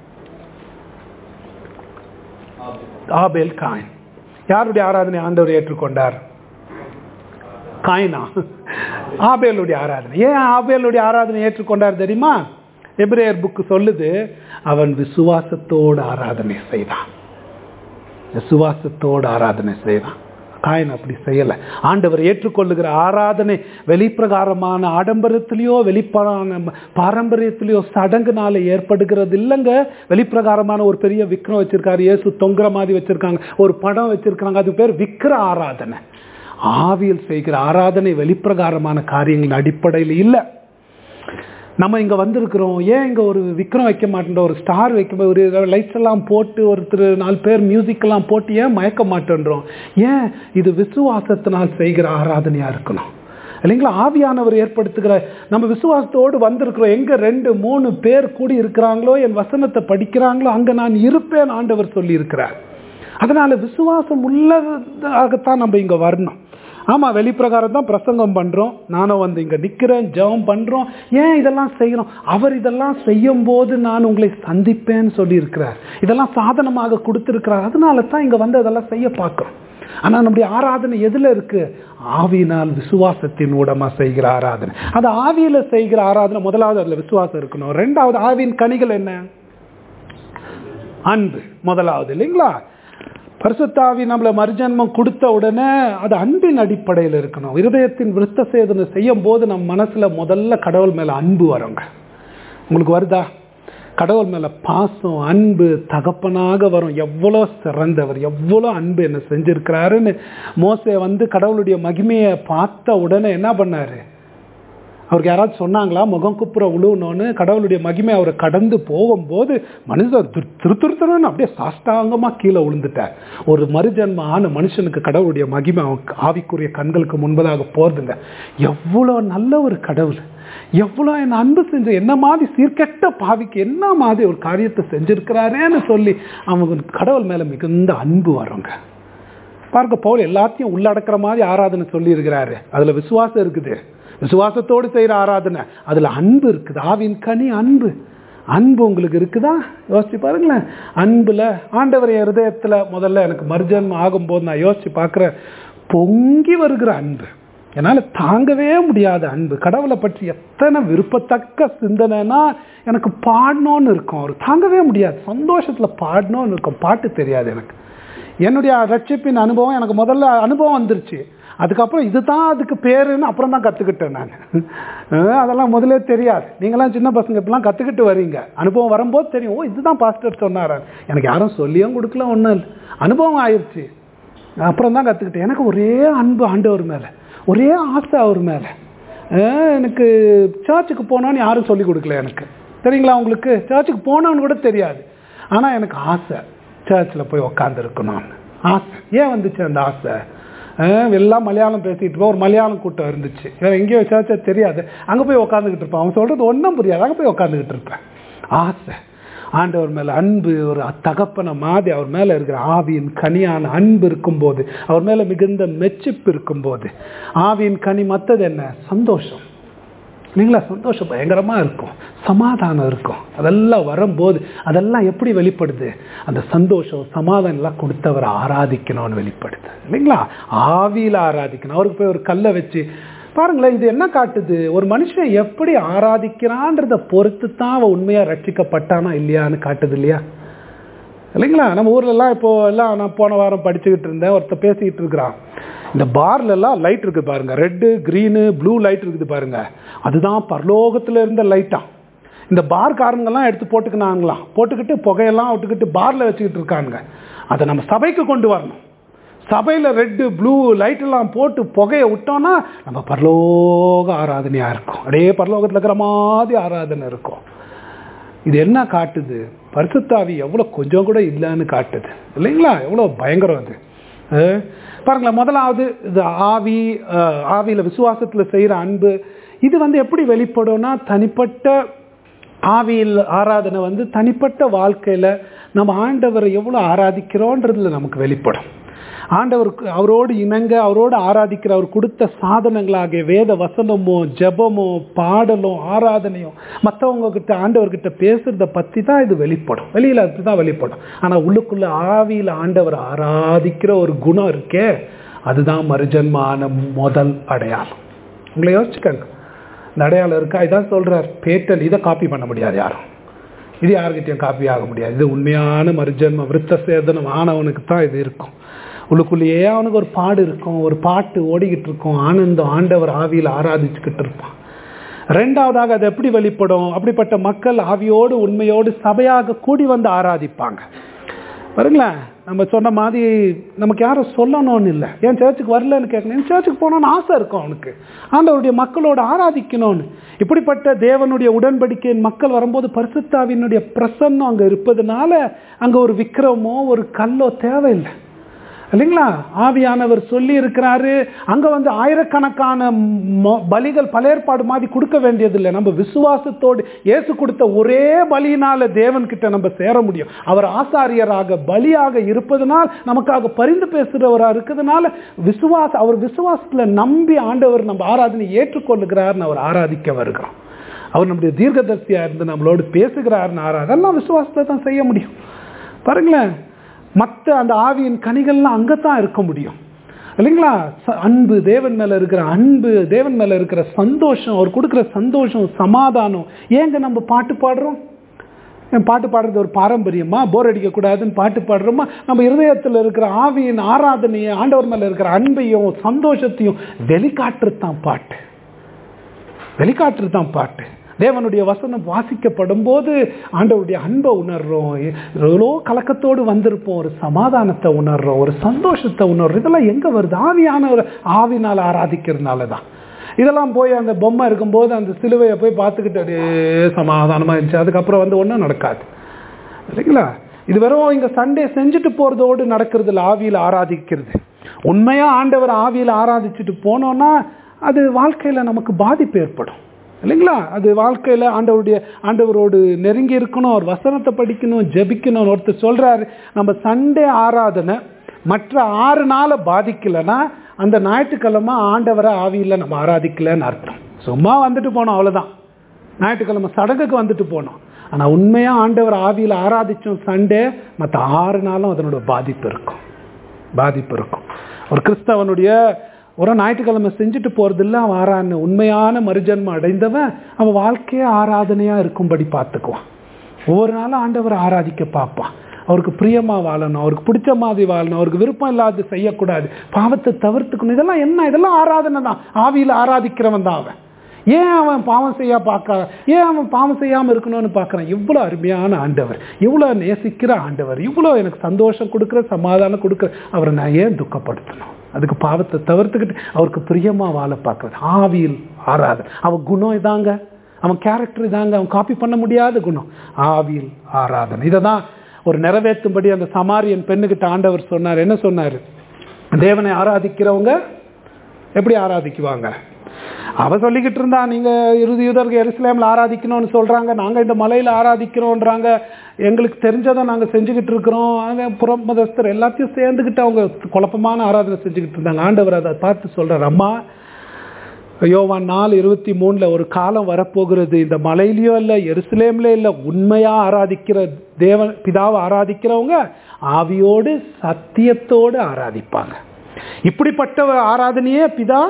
ஆபேல் காயின் யாருடைய ஆராதனை ஆண்டவர் ஏற்றுக்கொண்டார் காயினா ஆபேலுடைய ஆராதனை ஏன் ஆபேலுடைய ஆராதனை ஏற்றுக்கொண்டார் தெரியுமா எப்ரேயர் புக்கு சொல்லுது அவன் விசுவாசத்தோடு ஆராதனை செய்தான் விசுவாசத்தோடு ஆராதனை செய்தான் காயின் அப்படி செய்யலை ஆண்டவர் ஏற்றுக்கொள்ளுகிற ஆராதனை வெளிப்பிரகாரமான ஆடம்பரத்திலேயோ வெளிப்பான பாரம்பரியத்திலேயோ சடங்குனால ஏற்படுகிறது இல்லைங்க வெளிப்பிரகாரமான ஒரு பெரிய விக்ரம் வச்சிருக்காரு இயேசு தொங்குற மாதிரி வச்சிருக்காங்க ஒரு படம் வச்சிருக்காங்க அது பேர் விக்கிர ஆராதனை ஆவியில் செய்கிற ஆராதனை வெளிப்பிரகாரமான காரியங்களின் அடிப்படையில் இல்லை நம்ம இங்கே வந்திருக்கிறோம் ஏன் இங்கே ஒரு விக்ரம் வைக்க மாட்டேன்றோம் ஒரு ஸ்டார் வைக்க ஒரு லைட்ஸ் எல்லாம் போட்டு ஒருத்தர் நாலு பேர் மியூசிக்கெல்லாம் போட்டு ஏன் மயக்க மாட்டேன்றோம் ஏன் இது விசுவாசத்தினால் செய்கிற ஆராதனையாக இருக்கணும் இல்லைங்களா ஆவியானவர் ஏற்படுத்துகிற நம்ம விசுவாசத்தோடு வந்திருக்கிறோம் எங்கே ரெண்டு மூணு பேர் கூடி இருக்கிறாங்களோ என் வசனத்தை படிக்கிறாங்களோ அங்கே நான் இருப்பேன் ஆண்டவர் சொல்லி இருக்கிறார் அதனால விசுவாசம் உள்ளதாகத்தான் நம்ம இங்கே வரணும் ஆமாம் வெளிப்பிரகாரம் தான் பிரசங்கம் பண்ணுறோம் நானும் வந்து இங்கே நிற்கிறேன் ஜெபம் பண்ணுறோம் ஏன் இதெல்லாம் செய்கிறோம் அவர் இதெல்லாம் செய்யும் போது நான் உங்களை சந்திப்பேன்னு சொல்லியிருக்கிறார் இதெல்லாம் சாதனமாக கொடுத்துருக்கிறார் அதனால தான் இங்கே வந்து அதெல்லாம் செய்ய பார்க்குறோம் ஆனால் நம்முடைய ஆராதனை எதில் இருக்கு ஆவியினால் விசுவாசத்தின் ஊடமாக செய்கிற ஆராதனை அது ஆவியில் செய்கிற ஆராதனை முதலாவது அதில் விசுவாசம் இருக்கணும் ரெண்டாவது ஆவியின் கனிகள் என்ன அன்பு முதலாவது இல்லைங்களா பரிசுத்தாவி நம்மளை மறுஜன்மம் கொடுத்த உடனே அது அன்பின் அடிப்படையில் இருக்கணும் இருதயத்தின் விருத்த சேதனை செய்யும் போது நம்ம மனசுல முதல்ல கடவுள் மேல அன்பு வருங்க உங்களுக்கு வருதா கடவுள் மேல பாசம் அன்பு தகப்பனாக வரும் எவ்வளோ சிறந்தவர் எவ்வளோ அன்பு என்ன செஞ்சிருக்கிறாருன்னு மோசை வந்து கடவுளுடைய மகிமையை பார்த்த உடனே என்ன பண்ணாரு அவருக்கு யாராவது சொன்னாங்களா முகம் குப்புற உழுவணும்னு கடவுளுடைய மகிமை அவரை கடந்து போகும்போது மனுஷன் திருத்துருத்துறன்னு அப்படியே சாஷ்டாங்கமாக கீழே விழுந்துட்டார் ஒரு மறுஜன்ம ஆன மனுஷனுக்கு கடவுளுடைய மகிமை அவன் ஆவிக்குரிய கண்களுக்கு முன்பதாக போறதுங்க எவ்வளோ நல்ல ஒரு கடவுள் எவ்வளோ என் அன்பு செஞ்ச என்ன மாதிரி சீர்கெட்ட பாவிக்கு என்ன மாதிரி ஒரு காரியத்தை செஞ்சிருக்கிறாரேன்னு சொல்லி அவங்க கடவுள் மேலே மிகுந்த அன்பு வருங்க பார்க்க பவுல் எல்லாத்தையும் உள்ளடக்கிற மாதிரி ஆராதனை சொல்லி இருக்கிறாரு அதுல விசுவாசம் இருக்குது விசுவாசத்தோடு செய்கிற ஆராதனை அதில் அன்பு இருக்குது ஆவின் கனி அன்பு அன்பு உங்களுக்கு இருக்குதா யோசிச்சு பாருங்களேன் அன்புல ஆண்டவர் ஹிருதயத்தில் முதல்ல எனக்கு மர்ஜன்மம் ஆகும்போது நான் யோசிச்சு பார்க்குறேன் பொங்கி வருகிற அன்பு என்னால் தாங்கவே முடியாத அன்பு கடவுளை பற்றி எத்தனை விருப்பத்தக்க சிந்தனைனா எனக்கு பாடணும்னு இருக்கும் அவர் தாங்கவே முடியாது சந்தோஷத்தில் பாடணும்னு இருக்கும் பாட்டு தெரியாது எனக்கு என்னுடைய ரட்சிப்பின் அனுபவம் எனக்கு முதல்ல அனுபவம் வந்துருச்சு அதுக்கப்புறம் இதுதான் அதுக்கு பேருன்னு அப்புறம் தான் கற்றுக்கிட்டேன் நான் அதெல்லாம் முதலே தெரியாது நீங்களாம் சின்ன பசங்க இப்பெல்லாம் கற்றுக்கிட்டு வரீங்க அனுபவம் வரும்போது தெரியும் ஓ இதுதான் பாஸ்டர் சொன்னார் எனக்கு யாரும் சொல்லியும் கொடுக்கல ஒன்றும் இல்லை அனுபவம் ஆயிடுச்சு அப்புறம் தான் கற்றுக்கிட்டேன் எனக்கு ஒரே அன்பு ஆண்டவர் மேலே ஒரே ஆசை அவர் மேலே அஹ் எனக்கு சர்ச்சுக்கு போனான்னு யாரும் சொல்லி கொடுக்கல எனக்கு சரிங்களா உங்களுக்கு சர்ச்சுக்கு போனான்னு கூட தெரியாது ஆனால் எனக்கு ஆசை சர்ச்சில் போய் உக்காந்துருக்கணும்னு ஆசை ஏன் வந்துச்சு அந்த ஆசை அஹ் எல்லாம் மலையாளம் பேசிட்டு இருப்போம் ஒரு மலையாளம் கூட்டம் இருந்துச்சு வேற எங்கேயோ சர்ச்சை தெரியாது அங்கே போய் உக்காந்துக்கிட்டு இருப்பேன் அவன் சொல்கிறது ஒன்றும் புரியாது அங்கே போய் உக்காந்துக்கிட்டு இருப்பேன் ஆசை ஆண்டவர் மேலே அன்பு ஒரு தகப்பனை மாதிரி அவர் மேலே இருக்கிற ஆவியின் கனியான அன்பு இருக்கும்போது அவர் மேலே மிகுந்த மெச்சிப்பு இருக்கும்போது ஆவியின் கனி மற்றது என்ன சந்தோஷம் இல்லைங்களா சந்தோஷம் பயங்கரமாக இருக்கும் சமாதானம் இருக்கும் அதெல்லாம் வரும்போது அதெல்லாம் எப்படி வெளிப்படுது அந்த சந்தோஷம் சமாதானம் எல்லாம் கொடுத்தவரை ஆராதிக்கணும்னு வெளிப்படுது இல்லைங்களா ஆவியில் ஆராதிக்கணும் அவருக்கு போய் ஒரு கல்லை வச்சு பாருங்களேன் இது என்ன காட்டுது ஒரு மனுஷன் எப்படி ஆராதிக்கிறான்றத பொறுத்து தான் அவன் உண்மையாக ரட்சிக்கப்பட்டானா இல்லையான்னு காட்டுது இல்லையா இல்லைங்களா நம்ம ஊர்லலாம் இப்போ எல்லாம் நான் போன வாரம் படிச்சுக்கிட்டு இருந்தேன் ஒருத்தர் பேசிக்கிட்டு இருக்கிறான் இந்த பார்ல எல்லாம் லைட் இருக்குது பாருங்க ரெட்டு க்ரீனு ப்ளூ லைட் இருக்குது பாருங்க அதுதான் பரலோகத்தில் இருந்த லைட்டா இந்த பார் காரங்கெல்லாம் எடுத்து போட்டுக்கினாங்களாம் போட்டுக்கிட்டு புகையெல்லாம் விட்டுக்கிட்டு பாரில் வச்சுக்கிட்டு இருக்கானுங்க அதை நம்ம சபைக்கு கொண்டு வரணும் சபையில் ரெட்டு ப்ளூ லைட்டெல்லாம் போட்டு புகையை விட்டோம்னா நம்ம பரலோக ஆராதனையாக இருக்கும் அப்படியே பரலோகத்தில் இருக்கிற மாதிரி ஆராதனை இருக்கும் இது என்ன காட்டுது பரிசுத்தாவி எவ்வளோ கொஞ்சம் கூட இல்லைன்னு காட்டுது இல்லைங்களா எவ்வளோ பயங்கரம் அது அஹ் பாருங்களேன் முதலாவது இது ஆவி அஹ் ஆவியில் விசுவாசத்தில் செய்கிற அன்பு இது வந்து எப்படி வெளிப்படும்னா தனிப்பட்ட ஆவியில் ஆராதனை வந்து தனிப்பட்ட வாழ்க்கையில் நம்ம ஆண்டவரை எவ்வளோ ஆராதிக்கிறோன்றதுல நமக்கு வெளிப்படும் ஆண்டவருக்கு அவரோடு இணங்க அவரோடு ஆராதிக்கிற அவர் கொடுத்த சாதனங்களாகிய வேத வசனமோ ஜெபமோ பாடலோ ஆராதனையோ மற்றவங்க கிட்ட ஆண்டவர்கிட்ட பேசுறத பற்றி தான் இது வெளிப்படும் வெளியில் அது தான் வெளிப்படும் ஆனால் உள்ளுக்குள்ள ஆவியில் ஆண்டவர் ஆராதிக்கிற ஒரு குணம் இருக்கே அதுதான் மறுஜன்மான முதல் அடையாளம் உங்களை யோசிச்சுக்கங்க இந்த அடையாளம் இருக்கா இதான் சொல்றார் பேட்டன் இதை காப்பி பண்ண முடியாது யாரும் இது யாருக்கிட்டையும் காப்பி ஆக முடியாது இது உண்மையான மறுஜன்ம விருத்த சேதனம் ஆனவனுக்கு தான் இது இருக்கும் உள்ளுக்குள்ளேயே அவனுக்கு ஒரு பாடு இருக்கும் ஒரு பாட்டு ஓடிக்கிட்டு இருக்கும் ஆனந்தம் ஆண்டவர் ஆவியில் ஆராதிச்சுக்கிட்டு இருப்பான் ரெண்டாவதாக அது எப்படி வெளிப்படும் அப்படிப்பட்ட மக்கள் ஆவியோடு உண்மையோடு சபையாக கூடி வந்து ஆராதிப்பாங்க பாருங்களேன் நம்ம சொன்ன மாதிரி நமக்கு யாரும் சொல்லணும்னு இல்லை ஏன் சர்ச்சுக்கு வரலன்னு கேட்கணும் என் சர்ச்சுக்கு போகணும்னு ஆசை இருக்கும் அவனுக்கு ஆண்டவருடைய மக்களோட ஆராதிக்கணும்னு இப்படிப்பட்ட தேவனுடைய உடன்படிக்கையின் மக்கள் வரும்போது பரிசுத்தாவினுடைய பிரசன்னம் அங்கே இருப்பதனால அங்கே ஒரு விக்கிரமோ ஒரு கல்லோ தேவையில்லை இல்லைங்களா ஆவியானவர் சொல்லி இருக்கிறாரு அங்க வந்து ஆயிரக்கணக்கான மொ- பலிகள் பழையற்பாடு மாதிரி கொடுக்க வேண்டியதில்லை நம்ம விசுவாசத்தோடு இயேசு கொடுத்த ஒரே பலியினால தேவன் கிட்ட நம்ம சேர முடியும் அவர் ஆசாரியராக பலியாக இருப்பதனால் நமக்காக பரிந்து பேசுகிறவராக இருக்கிறதுனால விசுவாச அவர் விசுவாசத்துல நம்பி ஆண்டவர் நம்ம ஆராதனை ஏற்றுக்கொள்ளுகிறார்னு அவர் ஆராதிக்க வருகிறோம் அவர் நம்முடைய தீர்க்கதர்சியா இருந்து நம்மளோடு பேசுகிறார்னு ஆரா அதெல்லாம் விசுவாசத்தை தான் செய்ய முடியும் பாருங்களேன் மற்ற அந்த ஆவியின் கனிகள்லாம் அங்கே தான் இருக்க முடியும் இல்லைங்களா ச- அன்பு தேவன் மேல இருக்கிற அன்பு தேவன் மேல இருக்கிற சந்தோஷம் அவர் கொடுக்குற சந்தோஷம் சமாதானம் ஏங்க நம்ம பாட்டு பாடுறோம் ஏன் பாட்டு பாடுறது ஒரு பாரம்பரியமா போர் அடிக்கக்கூடாதுன்னு பாட்டு பாடுறோமா நம்ம இருதயத்தில் இருக்கிற ஆவியின் ஆராதனையை ஆண்டவர் மேல இருக்கிற அன்பையும் சந்தோஷத்தையும் வெளிக்காட்டுறது தான் பாட்டு வெளிக்காட்டுறது தான் பாட்டு தேவனுடைய வசனம் வாசிக்கப்படும் போது ஆண்டவருடைய அன்பை உணர்றோம் எவ்வளோ கலக்கத்தோடு வந்திருப்போம் ஒரு சமாதானத்தை உணர்றோம் ஒரு சந்தோஷத்தை உணர்றோம் இதெல்லாம் எங்கே வருது ஆவியான ஒரு ஆவினால் ஆராதிக்கிறதுனால தான் இதெல்லாம் போய் அந்த பொம்மை இருக்கும்போது அந்த சிலுவையை போய் பார்த்துக்கிட்டு அப்படியே சமாதானமாக இருந்துச்சு அதுக்கப்புறம் வந்து ஒன்றும் நடக்காது இல்லைங்களா இது வெறும் இங்க சண்டே செஞ்சுட்டு போறதோடு நடக்கிறது இல்ல ஆவியில் ஆராதிக்கிறது உண்மையா ஆண்டவர் ஆவியில் ஆராதிச்சுட்டு போனோம்னா அது வாழ்க்கையில நமக்கு பாதிப்பு ஏற்படும் இல்லைங்களா அது வாழ்க்கையில ஆண்டவருடைய ஆண்டவரோடு நெருங்கி இருக்கணும் ஒரு வசனத்தை படிக்கணும் ஜெபிக்கணும் ஒருத்தர் சொல்றாரு நம்ம சண்டே ஆராதனை மற்ற ஆறு நாளை பாதிக்கலைன்னா அந்த ஞாயிற்றுக்கிழமை ஆண்டவரை ஆவியில் நம்ம ஆராதிக்கலைன்னு அர்த்தம் சும்மா வந்துட்டு போனோம் அவ்வளவுதான் ஞாயிற்றுக்கிழமை சடங்குக்கு வந்துட்டு போனோம் ஆனால் உண்மையாக ஆண்டவர் ஆவியில் ஆராதிச்சோம் சண்டே மற்ற ஆறு நாளும் அதனோட பாதிப்பு இருக்கும் பாதிப்பு இருக்கும் ஒரு கிறிஸ்தவனுடைய ஒரு ஞாயிற்றுக்கிழமை செஞ்சுட்டு போகிறதில்ல அவன் ஆரான உண்மையான மறுஜன்மம் அடைந்தவன் அவன் வாழ்க்கையே ஆராதனையாக இருக்கும்படி பார்த்துக்குவான் ஒவ்வொரு நாளும் ஆண்டவரை ஆராதிக்க பார்ப்பான் அவருக்கு பிரியமா வாழணும் அவருக்கு பிடிச்ச மாதிரி வாழணும் அவருக்கு விருப்பம் இல்லாத செய்யக்கூடாது பாவத்தை தவிர்த்துக்கணும் இதெல்லாம் என்ன இதெல்லாம் ஆராதனை தான் ஆவியில் ஆராதிக்கிறவன் தான் அவன் ஏன் அவன் பாவம் செய்ய பார்க்க ஏன் அவன் பாவம் செய்யாமல் இருக்கணும்னு பார்க்குறான் இவ்வளோ அருமையான ஆண்டவர் இவ்வளோ நேசிக்கிற ஆண்டவர் இவ்வளோ எனக்கு சந்தோஷம் கொடுக்குற சமாதானம் கொடுக்குற அவரை நான் ஏன் துக்கப்படுத்தணும் அதுக்கு பாவத்தை தவிர்த்துக்கிட்டு அவருக்கு பிரியமாக வாழ பார்க்குறது ஆவியில் ஆறாது அவன் குணம் இதாங்க அவன் கேரக்டர் இதாங்க அவன் காப்பி பண்ண முடியாத குணம் ஆவியில் ஆராதனை இதை தான் ஒரு நிறைவேற்றும்படி அந்த சமாரியன் பெண்ணுக்கிட்ட ஆண்டவர் சொன்னார் என்ன சொன்னார் தேவனை ஆராதிக்கிறவங்க எப்படி ஆராதிக்குவாங்க அவ சொல்லிக்கிட்டு இருந்தா நீங்க இறுதி யூதர்கள் எருசலேம்ல ஆராதிக்கணும்னு சொல்றாங்க நாங்க இந்த மலையில ஆராதிக்கிறோன்றாங்க எங்களுக்கு தெரிஞ்சதை நாங்க செஞ்சுக்கிட்டு இருக்கிறோம் அவன் புறம் மதஸ்தர் எல்லாத்தையும் சேர்ந்துக்கிட்டு அவங்க குழப்பமான ஆராதனை செஞ்சுக்கிட்டு இருந்தாங்க ஆண்டவர் அதை பார்த்து சொல்றாரு அம்மா யோவான் நாலு இருபத்தி மூணுல ஒரு காலம் வரப்போகிறது இந்த மலையிலயோ இல்லை எருசலேம்ல இல்லை உண்மையா ஆராதிக்கிற தேவன் பிதாவை ஆராதிக்கிறவங்க ஆவியோடு சத்தியத்தோடு ஆராதிப்பாங்க இப்படிப்பட்ட ஒரு ஆராதனையே பிதா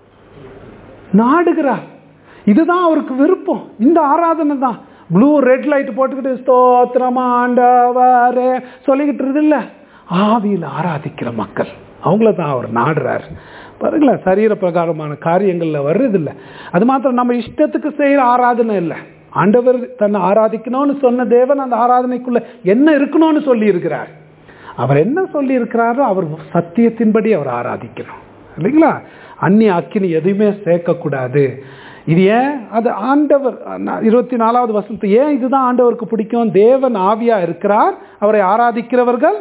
நாடுகிறார் இதுதான் அவருக்கு விருப்பம் இந்த ஆராதனை தான் ப்ளூ ரெட் லைட் போட்டுக்கிட்டு ஸ்தோத்திரமா ஆண்டவரே சொல்லிக்கிட்டு இருக்குது இல்ல ஆவியில் ஆராதிக்கிற மக்கள் அவங்கள தான் அவர் நாடுறார் பாருங்களேன் சரீர பிரகாரமான காரியங்களில் வர்றது இல்லை அது மாத்திரம் நம்ம இஷ்டத்துக்கு செய்கிற ஆராதனை இல்லை ஆண்டவர் தன்னை ஆராதிக்கணும்னு சொன்ன தேவன் அந்த ஆராதனைக்குள்ள என்ன இருக்கணும்னு சொல்லி இருக்கிறார் அவர் என்ன சொல்லி இருக்கிறாரோ அவர் சத்தியத்தின்படி அவர் ஆராதிக்கணும் இல்லைங்களா அந்நிய அக்கினி எதுவுமே சேர்க்கக்கூடாது இது ஏன் அது ஆண்டவர் இருபத்தி நாலாவது வசனத்து ஏன் இதுதான் ஆண்டவருக்கு பிடிக்கும் தேவன் ஆவியா இருக்கிறார் அவரை ஆராதிக்கிறவர்கள்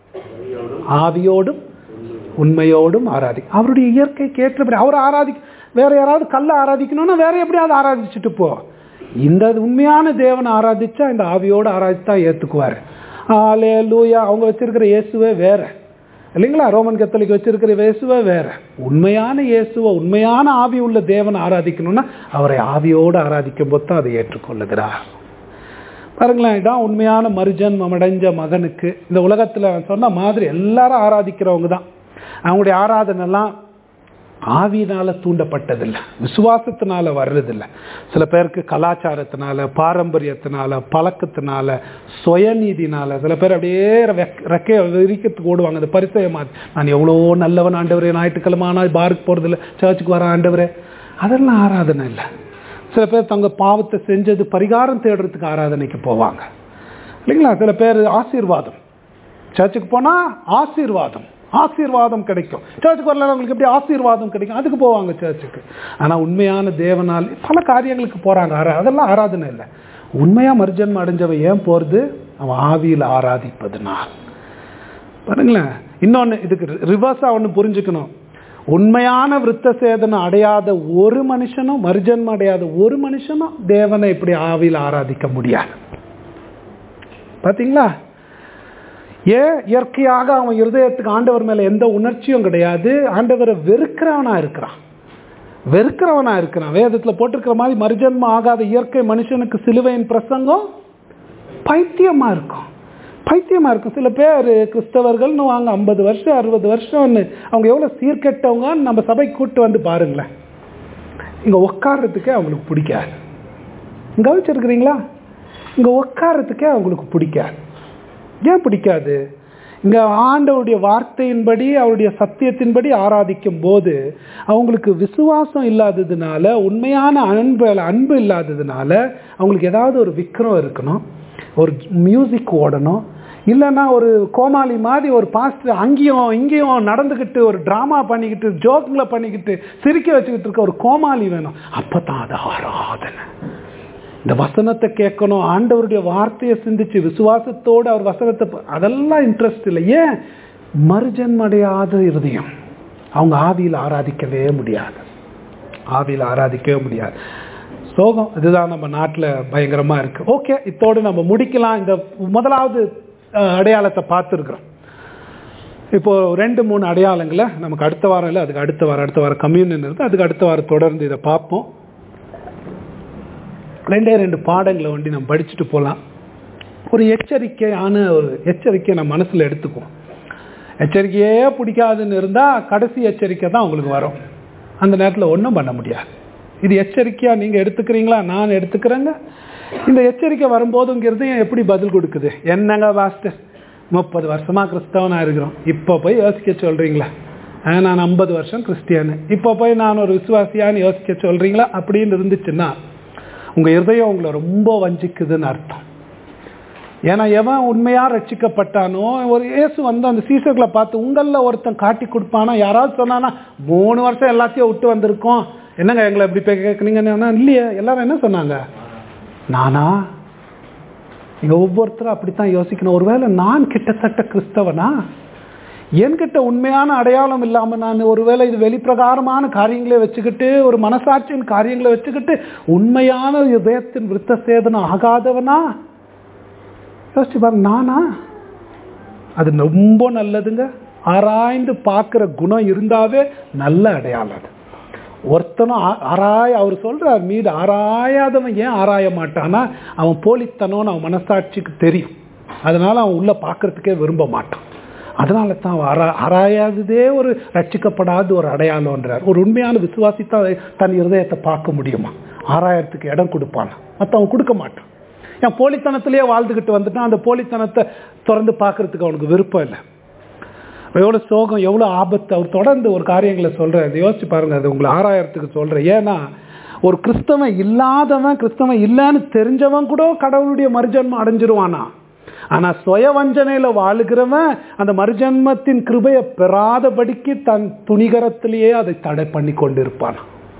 ஆவியோடும் உண்மையோடும் ஆராதி அவருடைய இயற்கைக்கு ஏற்றபடி அவர் ஆராதி வேற யாராவது கல்லை ஆராதிக்கணும்னா வேற எப்படியாவது ஆராதிச்சுட்டு போ இந்த உண்மையான தேவனை ஆராதிச்சா இந்த ஆவியோடு ஆராதித்தா ஏத்துக்குவாரு ஆலே லூயா அவங்க வச்சிருக்கிற இயேசுவே வேற இல்லைங்களா ரோமன் கத்தலிக்கு வச்சிருக்கிற இயேசுவே வேற உண்மையான இயேசுவை உண்மையான ஆவி உள்ள தேவனை ஆராதிக்கணும்னா அவரை ஆவியோடு ஆராதிக்கும் போது தான் அதை ஏற்றுக்கொள்ளுகிறார் பாருங்களேன் இதான் உண்மையான மருஜன்மம் அடைஞ்ச மகனுக்கு இந்த உலகத்தில் சொன்ன மாதிரி எல்லாரும் ஆராதிக்கிறவங்க தான் அவங்களுடைய ஆராதனைலாம் ஆவியினால தூண்டப்பட்டதில்லை விசுவாசத்தினால வர்றதில்லை சில பேருக்கு கலாச்சாரத்தினால பாரம்பரியத்தினால பழக்கத்தினால சுயநீதினால சில பேர் அப்படியே ரெக்கைய விரிக்கிறதுக்கு ஓடுவாங்க அந்த பரிசைய மாதிரி நான் எவ்வளோ நல்லவன் ஆண்டவரே ஞாயிற்றுக்கிழமை ஆனால் பாருக்கு போகிறதில்ல சர்ச்சுக்கு வர ஆண்டவரே அதெல்லாம் ஆராதனை இல்லை சில பேர் தங்க பாவத்தை செஞ்சது பரிகாரம் தேடுறதுக்கு ஆராதனைக்கு போவாங்க இல்லைங்களா சில பேர் ஆசீர்வாதம் சர்ச்சுக்கு போனால் ஆசீர்வாதம் ஆசீர்வாதம் கிடைக்கும் சர்ச்சுக்கு வரல அவங்களுக்கு எப்படி ஆசீர்வாதம் கிடைக்கும் அதுக்கு போவாங்க சர்ச்சுக்கு ஆனால் உண்மையான தேவனால் பல காரியங்களுக்கு போகிறாங்க ஆரா அதெல்லாம் ஆராதனை இல்லை உண்மையாக மர்ஜன்மம் அடைஞ்சவன் ஏன் போகிறது அவன் ஆவியில் ஆராதிப்பதுனால் பாருங்களேன் இன்னொன்று இதுக்கு ரிவர்ஸாக ஒன்று புரிஞ்சுக்கணும் உண்மையான விருத்த சேதனம் அடையாத ஒரு மனுஷனும் மர்ஜன்மம் அடையாத ஒரு மனுஷனும் தேவனை இப்படி ஆவியில் ஆராதிக்க முடியாது பார்த்தீங்களா ஏன் இயற்கையாக அவன் இருதயத்துக்கு ஆண்டவர் மேலே எந்த உணர்ச்சியும் கிடையாது ஆண்டவரை வெறுக்கிறவனா இருக்கிறான் வெறுக்கிறவனா இருக்கிறான் வேதத்தில் போட்டிருக்கிற மாதிரி மறுஜன்மம் ஆகாத இயற்கை மனுஷனுக்கு சிலுவையின் பிரசங்கம் பைத்தியமா இருக்கும் பைத்தியமா இருக்கும் சில பேர் கிறிஸ்தவர்கள்னு வாங்க ஐம்பது வருஷம் அறுபது வருஷம்னு அவங்க எவ்வளோ சீர்கெட்டவங்கன்னு நம்ம சபை கூட்டு வந்து பாருங்களேன் இங்கே உட்கார்றதுக்கே அவங்களுக்கு பிடிக்காது கவனிச்சிருக்கிறீங்களா இங்கே உட்கார்றதுக்கே அவங்களுக்கு பிடிக்காது ஏன் பிடிக்காது இங்கே ஆண்டவருடைய வார்த்தையின்படி அவருடைய சத்தியத்தின்படி ஆராதிக்கும் போது அவங்களுக்கு விசுவாசம் இல்லாததுனால உண்மையான அன்பு அன்பு இல்லாததுனால அவங்களுக்கு ஏதாவது ஒரு விக்கிரம் இருக்கணும் ஒரு மியூசிக் ஓடணும் இல்லைன்னா ஒரு கோமாளி மாதிரி ஒரு பாஸ்டர் அங்கேயும் இங்கேயும் நடந்துக்கிட்டு ஒரு ட்ராமா பண்ணிக்கிட்டு ஜோக்குங்களை பண்ணிக்கிட்டு சிரிக்க வச்சுக்கிட்டு இருக்க ஒரு கோமாளி வேணும் அப்போ தான் அது ஆராதனை இந்த வசனத்தை கேட்கணும் ஆண்டவருடைய வார்த்தையை சிந்திச்சு விசுவாசத்தோடு அவர் வசனத்தை அதெல்லாம் இன்ட்ரெஸ்ட் இல்லை ஏன் மறுஜன்மடையாத இருதயம் அவங்க ஆவியில் ஆராதிக்கவே முடியாது ஆவியில் ஆராதிக்கவே முடியாது சோகம் இதுதான் நம்ம நாட்டில் பயங்கரமாக இருக்குது ஓகே இத்தோடு நம்ம முடிக்கலாம் இந்த முதலாவது அடையாளத்தை பார்த்துருக்குறோம் இப்போ ரெண்டு மூணு அடையாளங்களை நமக்கு அடுத்த வாரம் இல்லை அதுக்கு அடுத்த வாரம் அடுத்த வாரம் கம்யூனியன் இருக்குது அதுக்கு அடுத்த வாரம் தொடர்ந்து இதை பார்ப்போம் ரெண்டே ரெண்டு பாடங்களை வண்டி நம்ம படிச்சுட்டு போகலாம் ஒரு எச்சரிக்கையான ஒரு எச்சரிக்கையை நம்ம மனசில் எடுத்துக்குவோம் எச்சரிக்கையே பிடிக்காதுன்னு இருந்தால் கடைசி எச்சரிக்கை தான் உங்களுக்கு வரும் அந்த நேரத்தில் ஒன்றும் பண்ண முடியாது இது எச்சரிக்கையாக நீங்கள் எடுத்துக்கிறீங்களா நான் எடுத்துக்கிறேங்க இந்த எச்சரிக்கை வரும்போதுங்கிறது எப்படி பதில் கொடுக்குது என்னங்க பாஸ்டர் முப்பது வருஷமாக கிறிஸ்தவனாக இருக்கிறோம் இப்போ போய் யோசிக்க சொல்கிறீங்களா ஆ, நான் ஐம்பது வருஷம் கிறிஸ்டியனு இப்போ போய் நான் ஒரு விசுவாசியான்னு யோசிக்க சொல்றீங்களா அப்படின்னு இருந்துச்சுன்னா உங்க இருதயம் உங்களை ரொம்ப வஞ்சிக்குதுன்னு அர்த்தம் ஏன்னா எவன் உண்மையா ரட்சிக்கப்பட்டானோ ஒரு இயேசு வந்து அந்த சீசர்களை பார்த்து உங்களில் ஒருத்தன் காட்டி கொடுப்பானா யாராவது சொன்னானா மூணு வருஷம் எல்லாத்தையும் விட்டு வந்திருக்கோம் என்னங்க எங்களை எப்படி போய் கேட்குறீங்கன்னு இல்லையே எல்லாரும் என்ன சொன்னாங்க நானா நீங்க ஒவ்வொருத்தரும் அப்படித்தான் யோசிக்கணும் ஒருவேளை நான் கிட்டத்தட்ட கிறிஸ்தவனா என்கிட்ட உண்மையான அடையாளம் இல்லாம நான் ஒருவேளை இது வெளிப்பிரகாரமான காரியங்களை வச்சுக்கிட்டு ஒரு மனசாட்சியின் காரியங்களை வச்சுக்கிட்டு உண்மையான இதயத்தின் விருத்த சேதனம் ஆகாதவனா யோசிச்சு பாருங்க நானா அது ரொம்ப நல்லதுங்க ஆராய்ந்து பார்க்குற குணம் இருந்தாவே நல்ல அடையாளம் அது ஒருத்தனும் ஆ- ஆராய அவர் சொல்றார் மீது ஆராயாதவன் ஏன் ஆராய மாட்டானா அவன் போலித்தனம்னு அவன் மனசாட்சிக்கு தெரியும் அதனால அவன் உள்ள பார்க்கறதுக்கே விரும்ப மாட்டான் அதனால தான் அவன் ஆரா ஆராயாததே ஒரு ரட்சிக்கப்படாத ஒரு அடையாளம்ன்றார் ஒரு உண்மையான விசுவாசி தான் தன் இருதயத்தை பார்க்க முடியுமா ஆராயறதுக்கு இடம் கொடுப்பானா மற்றவன் கொடுக்க மாட்டான் என் போலித்தனத்திலேயே வாழ்ந்துக்கிட்டு வந்துட்டான் அந்த போலித்தனத்தை திறந்து பார்க்கறதுக்கு அவனுக்கு விருப்பம் இல்லை எவ்வளோ சோகம் எவ்வளோ ஆபத்து அவர் தொடர்ந்து ஒரு காரியங்களை சொல்கிறார் அதை யோசிச்சு பாருங்க அது உங்களை ஆராயறதுக்கு சொல்கிறேன் ஏன்னா ஒரு கிறிஸ்தவன் இல்லாதவன் கிறிஸ்தவன் இல்லைன்னு தெரிஞ்சவன் கூட கடவுளுடைய மறுஜன்மம் அடைஞ்சிருவானா ஆனால் சுய வஞ்சனையில் வாழுகிறவன் அந்த மறுஜன்மத்தின் கிருபையை பெறாதபடிக்கு தன் துணிகரத்திலேயே அதை தடை பண்ணி கொண்டு இருப்பானா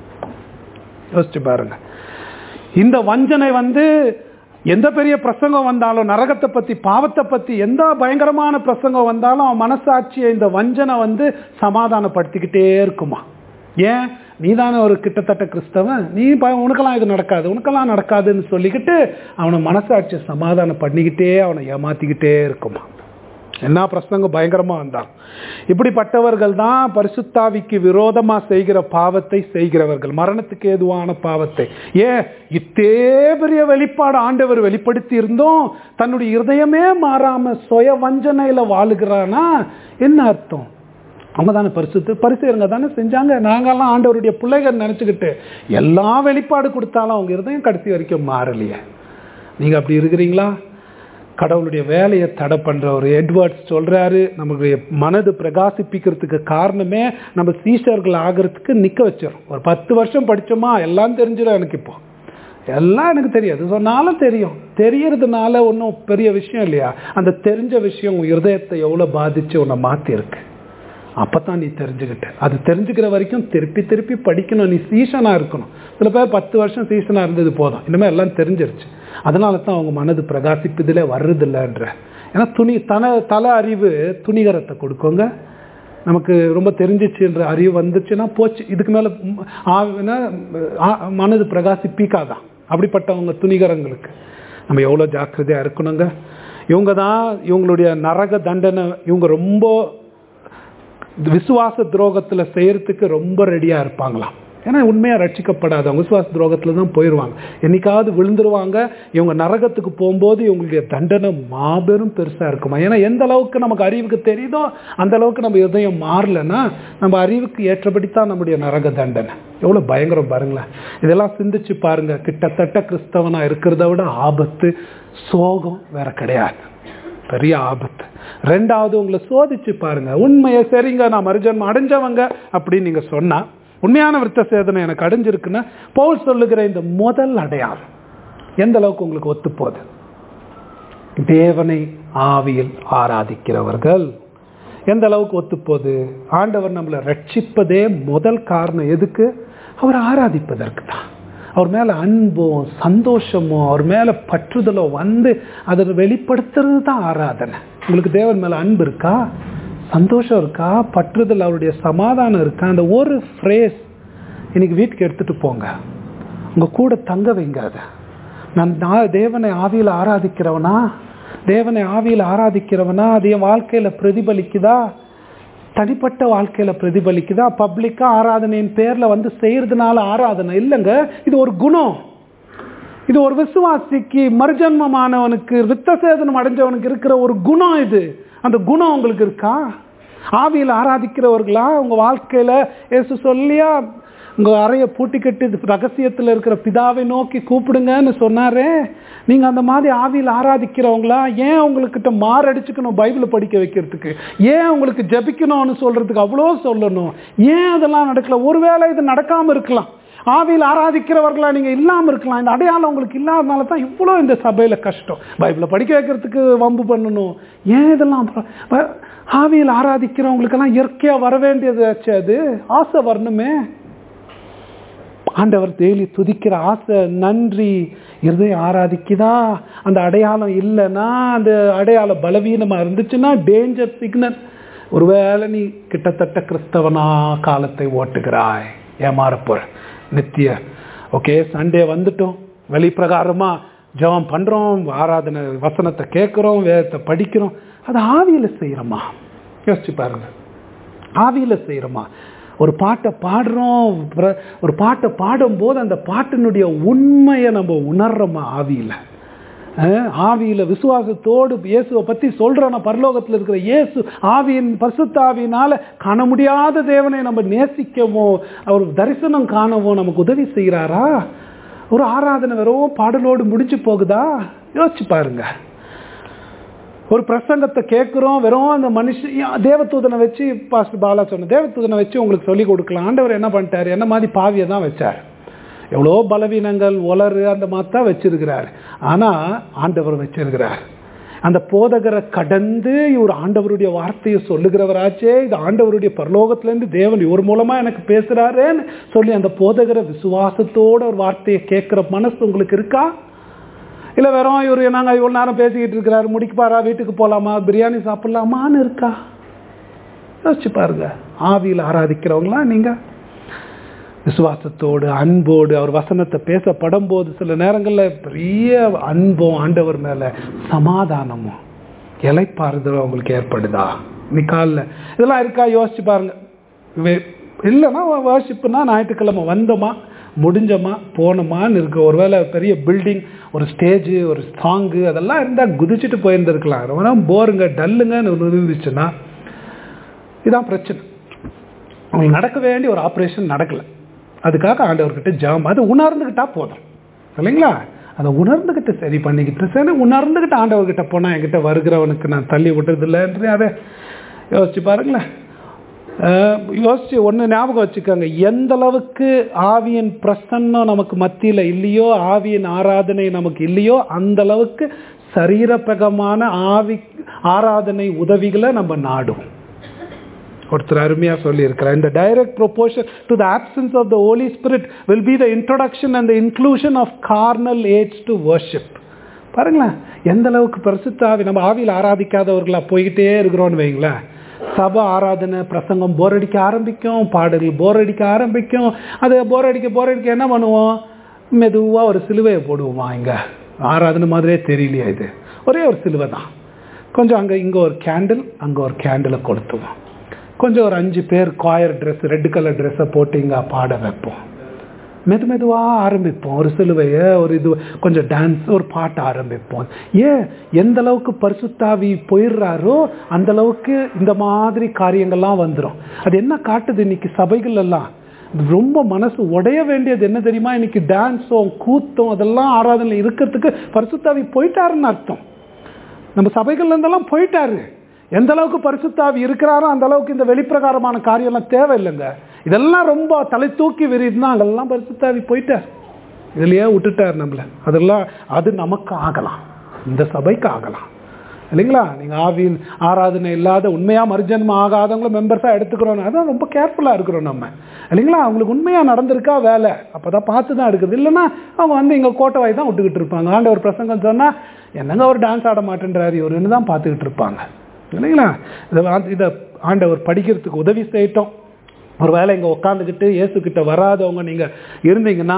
யோசிச்சு பாருங்க இந்த வஞ்சனை வந்து எந்த பெரிய பிரசங்கம் வந்தாலும் நரகத்தை பத்தி பாவத்தை பத்தி எந்த பயங்கரமான பிரசங்கம் வந்தாலும் அவன் மனசாட்சியை இந்த வஞ்சனை வந்து சமாதானப்படுத்திக்கிட்டே இருக்குமா ஏன் நீதானே ஒரு கிட்டத்தட்ட கிறிஸ்தவன் நீ ப- உனக்கெல்லாம் இது நடக்காது உனக்கெல்லாம் நடக்காதுன்னு சொல்லிக்கிட்டு அவனை மனசாட்சியை சமாதானம் பண்ணிக்கிட்டே அவனை ஏமாத்திக்கிட்டே இருக்குமா என்ன பிரசங்கம் பயங்கரமா வந்தான் இப்படிப்பட்டவர்கள் தான் பரிசுத்தாவிக்கு விரோதமா செய்கிற பாவத்தை செய்கிறவர்கள் மரணத்துக்கு ஏதுவான பாவத்தை ஏன் இத்தே பெரிய வெளிப்பாடு ஆண்டவர் வெளிப்படுத்தி இருந்தோம் தன்னுடைய இருதயமே மாறாம சுய வஞ்சனையில வாழுகிறானா என்ன அர்த்தம் அவங்க தானே பரிசுத்து பரிசுங்க தானே செஞ்சாங்க நாங்கெல்லாம் ஆண்டவருடைய பிள்ளைகள் நினச்சிக்கிட்டு எல்லா வெளிப்பாடு கொடுத்தாலும் அவங்க இருதயம் கடைசி வரைக்கும் மாறலையே நீங்கள் அப்படி இருக்கிறீங்களா கடவுளுடைய வேலையை தடை பண்ற ஒரு எட்வர்ட்ஸ் சொல்றாரு நம்மளுடைய மனது பிரகாசிப்பிக்கிறதுக்கு காரணமே நம்ம சீஷர்கள் ஆகிறதுக்கு நிக்க வச்சிடும் ஒரு பத்து வருஷம் படிச்சோமா எல்லாம் தெரிஞ்சிடும் எனக்கு இப்போ எல்லாம் எனக்கு தெரியாது சொன்னாலும் தெரியும் தெரியறதுனால ஒன்றும் பெரிய விஷயம் இல்லையா அந்த தெரிஞ்ச விஷயம் உன் இருதயத்தை எவ்வளோ பாதிச்சு உன்னை மாற்றிருக்கு அப்பதான் நீ தெரிஞ்சுக்கிட்ட அது தெரிஞ்சுக்கிற வரைக்கும் திருப்பி திருப்பி படிக்கணும் நீ சீசனாக இருக்கணும் சில பேர் பத்து வருஷம் சீசனாக இருந்தது போதும் இனிமேல் எல்லாம் தெரிஞ்சிருச்சு அதனால தான் அவங்க மனது பிரகாசிப்பதில் வர்றதில்லைன்ற ஏன்னா துணி தன தல அறிவு துணிகரத்தை கொடுக்குங்க நமக்கு ரொம்ப தெரிஞ்சிச்சுன்ற அறிவு வந்துச்சுன்னா போச்சு இதுக்கு மேலே மனது பிரகாசிப்பிக்காதான் அப்படிப்பட்டவங்க துணிகரங்களுக்கு நம்ம எவ்வளோ ஜாக்கிரதையாக இருக்கணுங்க இவங்க தான் இவங்களுடைய நரக தண்டனை இவங்க ரொம்ப விசுவாச துரோகத்தில் செய்யறதுக்கு ரொம்ப ரெடியாக இருப்பாங்களாம் ஏன்னா உண்மையாக ரட்சிக்கப்படாதவங்க விசுவாச துரோகத்தில் தான் போயிடுவாங்க என்னைக்காவது விழுந்துருவாங்க இவங்க நரகத்துக்கு போகும்போது இவங்களுடைய தண்டனை மாபெரும் பெருசாக இருக்குமா ஏன்னா எந்த அளவுக்கு நமக்கு அறிவுக்கு தெரியுதோ அந்த அளவுக்கு நம்ம இதயம் மாறலைன்னா நம்ம அறிவுக்கு ஏற்றபடித்தான் நம்முடைய நரக தண்டனை எவ்வளோ பயங்கரம் பாருங்களேன் இதெல்லாம் சிந்திச்சு பாருங்க கிட்டத்தட்ட கிறிஸ்தவனாக இருக்கிறத விட ஆபத்து சோகம் வேற கிடையாது பெரிய ஆபத்து ரெண்டாவது உங்களை சோதிச்சு பாருங்க உண்மையை சரிங்க நான் மறுஜன்மம் அடைஞ்சவங்க அப்படின்னு நீங்க சொன்னா உண்மையான விருத்த சேதனை எனக்கு அடைஞ்சிருக்குன்னா பவுல் சொல்லுகிற இந்த முதல் அடையாளம் எந்த அளவுக்கு உங்களுக்கு ஒத்து போகுது தேவனை ஆவியில் ஆராதிக்கிறவர்கள் எந்த அளவுக்கு ஒத்து போகுது ஆண்டவர் நம்மளை ரட்சிப்பதே முதல் காரணம் எதுக்கு அவர் ஆராதிப்பதற்கு தான் அவர் மேலே அன்பும் சந்தோஷமும் அவர் மேலே பற்றுதலோ வந்து அதை வெளிப்படுத்துறது தான் ஆராதனை உங்களுக்கு தேவன் மேலே அன்பு இருக்கா சந்தோஷம் இருக்கா பற்றுதல் அவருடைய சமாதானம் இருக்கா அந்த ஒரு ஃப்ரேஸ் இன்னைக்கு வீட்டுக்கு எடுத்துட்டு போங்க உங்க கூட தங்க வைங்க அதை நான் நான் தேவனை ஆவியில் ஆராதிக்கிறவனா தேவனை ஆவியில் ஆராதிக்கிறவனா அது என் வாழ்க்கையில பிரதிபலிக்குதா தனிப்பட்ட வாழ்க்கையில பிரதிபலிக்குதா பப்ளிக்கா ஆராதனையின் பேர்ல வந்து செய்யறதுனால ஆராதனை இல்லைங்க இது ஒரு குணம் இது ஒரு விசுவாசிக்கு மறுஜன்மமானவனுக்கு வித்த சேதனம் அடைஞ்சவனுக்கு இருக்கிற ஒரு குணம் இது அந்த குணம் உங்களுக்கு இருக்கா ஆவியில் ஆராதிக்கிறவர்களா உங்க வாழ்க்கையில ஏசு சொல்லியா உங்க அறைய பூட்டிக்கட்டு ரகசியத்தில் இருக்கிற பிதாவை நோக்கி கூப்பிடுங்கன்னு சொன்னாரே நீங்கள் அந்த மாதிரி ஆவியில் ஆராதிக்கிறவங்களா ஏன் உங்களுக்கிட்ட மாரடிச்சுக்கணும் பைபிளை படிக்க வைக்கிறதுக்கு ஏன் உங்களுக்கு ஜபிக்கணும்னு சொல்கிறதுக்கு அவ்வளோ சொல்லணும் ஏன் அதெல்லாம் நடக்கல ஒருவேளை இது நடக்காமல் இருக்கலாம் ஆவியில் ஆராதிக்கிறவர்களா நீங்கள் இல்லாமல் இருக்கலாம் இந்த அடையாளம் உங்களுக்கு இல்லாதனால தான் இவ்வளோ இந்த சபையில் கஷ்டம் பைபிளை படிக்க வைக்கிறதுக்கு வம்பு பண்ணணும் ஏன் இதெல்லாம் ப- ப- ஆவியில் ஆராதிக்கிறவங்களுக்கெல்லாம் இயற்கையாக வர வேண்டியது ஆச்சு அது ஆசை வரணுமே ஆண்டவர் டெய்லி துதிக்கிற ஆசை நன்றி இருதயம் ஆராதிக்குதா அந்த அடையாளம் இல்லைன்னா அந்த அடையாளம் பலவீனமா இருந்துச்சுன்னா டேஞ்சர் சிக்னல் ஒருவேளை நீ கிட்டத்தட்ட கிறிஸ்தவனா காலத்தை ஓட்டுகிறாய் ஏமாறப்போற நித்திய ஓகே சண்டே வந்துட்டோம் வெளிப்பிரகாரமா ஜெபம் பண்றோம் ஆராதனை வசனத்தை கேட்குறோம் வேதத்தை படிக்கிறோம் அது ஆவியில செய்யறோமா யோசிச்சு பாருங்க ஆவியில செய்கிறோமா ஒரு பாட்டை பாடுறோம் பிர- ஒரு பாட்டை பாடும்போது அந்த பாட்டினுடைய உண்மையை நம்ம உணர்றோமா ஆவியில அஹ், ஆவியில விசுவாசத்தோடு இயேசுவை பத்தி சொல்றோம் நான் பரலோகத்தில் இருக்கிற இயேசு ஆவியின் பரிசுத்த ஆவியினால காண முடியாத தேவனை நம்ம நேசிக்கவோ அவர் தரிசனம் காணவோ நமக்கு உதவி செய்கிறாரா ஒரு ஆராதனை வெறும் பாடலோடு முடிஞ்சு போகுதா யோசிச்சு பாருங்க ஒரு பிரசங்கத்தை கேட்குறோம் வெறும் அந்த மனுஷன் தேவதூதனை வச்சு பாஸ்டர் பாலா சொன்ன தேவதூதனை வச்சு உங்களுக்கு சொல்லி கொடுக்கலாம் ஆண்டவர் என்ன பண்ணிட்டாரு என்ன மாதிரி பாவியை தான் வச்சார் எவ்வளோ பலவீனங்கள் உலரு அந்த மாதிரி தான் வச்சிருக்கிறார் ஆனால் ஆண்டவர் வச்சிருக்கிறார் அந்த போதகரை கடந்து இவர் ஆண்டவருடைய வார்த்தையை சொல்லுகிறவராச்சே இது ஆண்டவருடைய பரலோகத்திலேருந்து தேவன் இவர் மூலமா எனக்கு பேசுறாரேன்னு சொல்லி அந்த போதகரை விசுவாசத்தோட ஒரு வார்த்தையை கேட்குற மனசு உங்களுக்கு இருக்கா இல்லை வெறும் இவர் நாங்கள் இவ்வளோ நேரம் பேசிக்கிட்டு இருக்கிறாரு முடிக்கப்பாரா வீட்டுக்கு போகலாமா பிரியாணி சாப்பிட்லாமான்னு இருக்கா யோசிச்சு பாருங்க ஆவியில் ஆராதிக்கிறவங்களா நீங்கள் விசுவாசத்தோடு அன்போடு அவர் வசனத்தை பேசப்படும் போது சில நேரங்களில் பெரிய அன்பும் ஆண்டவர் மேலே சமாதானமும் இலைப்பாறுதல் உங்களுக்கு ஏற்படுதா நிக்காலில் இதெல்லாம் இருக்கா யோசிச்சு பாருங்க வே- இல்லைன்னா வர்ஷிப்புனா ஞாயிற்றுக்கிழமை வந்தோமா முடிஞ்சோமா போனோமான்னு இருக்கு ஒருவேளை பெரிய பில்டிங் ஒரு ஸ்டேஜ் ஒரு சாங்கு அதெல்லாம் இருந்தால் குதிச்சுட்டு போயிருந்துருக்கலாம் ரொம்ப போருங்க டல்லுங்கன்னு ஒன்று இருந்துச்சுன்னா இதான் பிரச்சனை அவங்களுக்கு நடக்க வேண்டிய ஒரு ஆப்ரேஷன் நடக்கலை அதுக்காக ஆண்டவர்கிட்ட ஜாம் அது உணர்ந்துக்கிட்டா போதும் இல்லைங்களா அதை உணர்ந்துக்கிட்டு சரி பண்ணிக்கிட்டு சரி உணர்ந்துக்கிட்டு ஆண்டவர்கிட்ட போனால் என்கிட்ட வருகிறவனுக்கு நான் தள்ளி விட்டுறது இல்லைன்ற அதை யோசிச்சு பாருங்களேன் அஹ் யோசிச்சு ஒன்று ஞாபகம் வச்சுக்கோங்க எந்த அளவுக்கு ஆவியின் பிரசன்னம் நமக்கு மத்தியில் இல்லையோ ஆவியின் ஆராதனை நமக்கு இல்லையோ அந்த அளவுக்கு சரீரப்பிரகமான ஆவி ஆராதனை உதவிகளை நம்ம நாடும் ஒருத்தர் அருமையா சொல்லியிருக்கிறார் இந்த direct proportion to the absence of the Holy Spirit will be the introduction and the inclusion of carnal age to worship பாருங்களேன் எந்த அளவுக்கு பரிசுத்த ஆவி நம்ம ஆவியில் ஆராதிக்காதவர்களா போய்கிட்டே இருக்கிறோன்னு வைங்களேன் சபை ஆராதனை பிரசங்கம் போர் அடிக்க ஆரம்பிக்கும் பாடல்கள் போர் அடிக்க ஆரம்பிக்கும் அது போர் அடிக்க போர் அடிக்க என்ன பண்ணுவோம் மெதுவாக ஒரு சிலுவையை போடுவோமா இங்கே ஆராதனை மாதிரியே தெரியலையா இது ஒரே ஒரு சிலுவை தான் கொஞ்சம் அங்கே இங்கே ஒரு கேண்டில் அங்கே ஒரு கேண்டிலை கொளுத்துவோம் கொஞ்சம் ஒரு அஞ்சு பேர் காயர் ட்ரெஸ் ரெட் கலர் ட்ரெஸ்ஸை போட்டு இங்கே பாட வைப்போம் மெது மெதுவாக ஆரம்பிப்போம் ஒரு சிலுவையை ஒரு இது கொஞ்சம் டான்ஸ் ஒரு பாட்டு ஆரம்பிப்போம் ஏன் எந்த அளவுக்கு பரிசுத்தாவி போயிடுறாரோ அந்த அளவுக்கு இந்த மாதிரி காரியங்கள்லாம் வந்துடும் அது என்ன காட்டுது இன்னைக்கு சபைகள் எல்லாம் ரொம்ப மனசு உடைய வேண்டியது என்ன தெரியுமா இன்னைக்கு டான்ஸும் கூத்தும் அதெல்லாம் ஆராதனை இருக்கிறதுக்கு பரிசுத்தாவி போயிட்டாருன்னு அர்த்தம் நம்ம சபைகள்ல இருந்தெல்லாம் போயிட்டாரு எந்த அளவுக்கு பரிசுத்தாவி இருக்கிறாரோ அந்த அளவுக்கு இந்த வெளிப்பிரகாரமான காரியம்லாம் தேவையில்லைங்க இதெல்லாம் ரொம்ப தலை தூக்கி விரிதுன்னா அங்கெல்லாம் பரிசுத்தாவி போயிட்டார் இதுலயே விட்டுட்டார் நம்மள அதெல்லாம் அது நமக்கு ஆகலாம் இந்த சபைக்கு ஆகலாம் இல்லைங்களா நீங்கள் ஆவியின் ஆராதனை இல்லாத உண்மையாக மறுஜன்மம் ஆகாதவங்கள மெம்பர்ஸாக எடுத்துக்கிறோம் அதான் ரொம்ப கேர்ஃபுல்லாக இருக்கிறோம் நம்ம இல்லைங்களா அவங்களுக்கு உண்மையாக நடந்திருக்கா வேலை அப்போ தான் பார்த்து தான் எடுக்குது இல்லைன்னா அவங்க வந்து இங்கே கோட்டை வாய் தான் விட்டுக்கிட்டு இருப்பாங்க ஆண்டவர் பிரசங்கம் சொன்னால் என்னங்க ஒரு டான்ஸ் ஆட மாட்டேன்றாரு இவருன்னு தான் பார்த்துக்கிட்டு இருப்பாங்க இல்லைங்களா இதை வா- இதை ஆண்டவர் படிக்கிறதுக்கு உதவி செய்யட்டும் ஒரு வேளை இங்கே உட்காந்துக்கிட்டு இயேசுக்கிட்ட வராதவங்க நீங்கள் இருந்தீங்கன்னா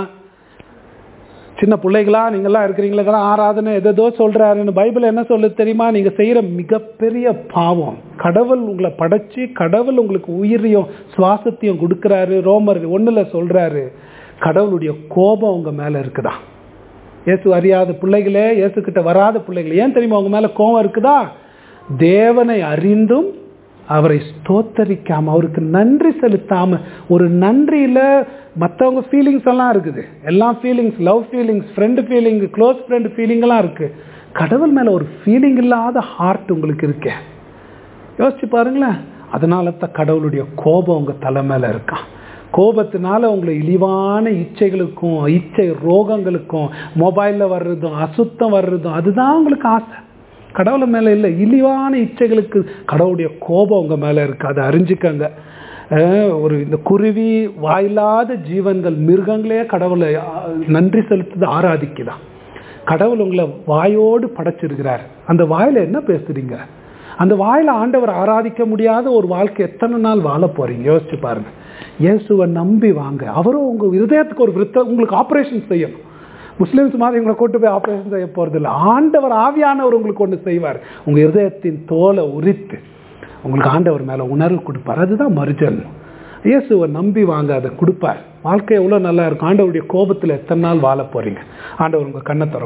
சின்ன பிள்ளைகளா நீங்களாம் இருக்கிறீங்களா ஆராதனை எதோ சொல்றாருன்னு பைபிள் என்ன சொல்லுது தெரியுமா நீங்க செய்யற மிகப்பெரிய பாவம் கடவுள் உங்களை படைச்சு கடவுள் உங்களுக்கு உயிரையும் சுவாசத்தையும் கொடுக்கறாரு ரோமர் ஒண்ணுல சொல்றாரு கடவுளுடைய கோபம் உங்க மேல இருக்குதா இயேசு அறியாத பிள்ளைகளே இயேசு கிட்ட வராத பிள்ளைகளே ஏன் தெரியுமா உங்க மேல கோபம் இருக்குதா தேவனை அறிந்தும் அவரை ஸ்தோத்தரிக்காம அவருக்கு நன்றி செலுத்தாம ஒரு நன்றியில மற்றவங்க ஃபீலிங்ஸ் எல்லாம் இருக்குது எல்லா feelings love feelings friend feeling close friend ஃபீலிங்கெல்லாம் இருக்கு கடவுள் மேல ஒரு ஃபீலிங் இல்லாத ஹார்ட் உங்களுக்கு இருக்கே யோசிச்சு பாருங்களேன் அதனால தான் கடவுளுடைய கோபம் உங்க தலை மேல இருக்கான் கோபத்தினால உங்களை இழிவான இச்சைகளுக்கும் இச்சை ரோகங்களுக்கும் மொபைலில் வர்றதும் அசுத்தம் வர்றதும் அதுதான் உங்களுக்கு ஆசை கடவுளை மேலே இல்லை இழிவான இச்சைகளுக்கு கடவுளுடைய கோபம் உங்கள் மேலே இருக்கு அதை அறிஞ்சுக்கங்க அஹ் ஒரு இந்த குருவி வாயில்லாத ஜீவன்கள் மிருகங்களே கடவுளை ஆ- நன்றி செலுத்துது ஆராதிக்குதான் கடவுள் உங்களை வாயோடு படைச்சிருக்கிறார் அந்த வாயில என்ன பேசுறீங்க அந்த வாயில ஆண்டவர் ஆராதிக்க முடியாத ஒரு வாழ்க்கை எத்தனை நாள் வாழ போறீங்க யோசிச்சு பாருங்க இயேசுவை நம்பி வாங்க அவரும் உங்க இருதயத்துக்கு ஒரு விருத்த உங்களுக்கு ஆபரேஷன் செய்யணும் முஸ்லிம்ஸ் மாதிரி உங்களை கூட்டு போய் ஆபரேஷன் செய்ய போறது இல்லை ஆண்டவர் ஆவியானவர் உங்களுக்கு ஒன்று செய்வார் உங்க இருதயத்தின் தோலை உரித்து உங்களுக்கு ஆண்டவர் மேல உணர்வு கொடுப்பார் அதுதான் மறுஜன்மம் இயேசுவை நம்பி வாங்க அதை கொடுப்பார் வாழ்க்கை எவ்வளோ நல்லா இருக்கும் ஆண்டவருடைய கோபத்தில் எத்தனை நாள் வாழ போறீங்க ஆண்டவர் உங்க கண்ணை திறக்கும்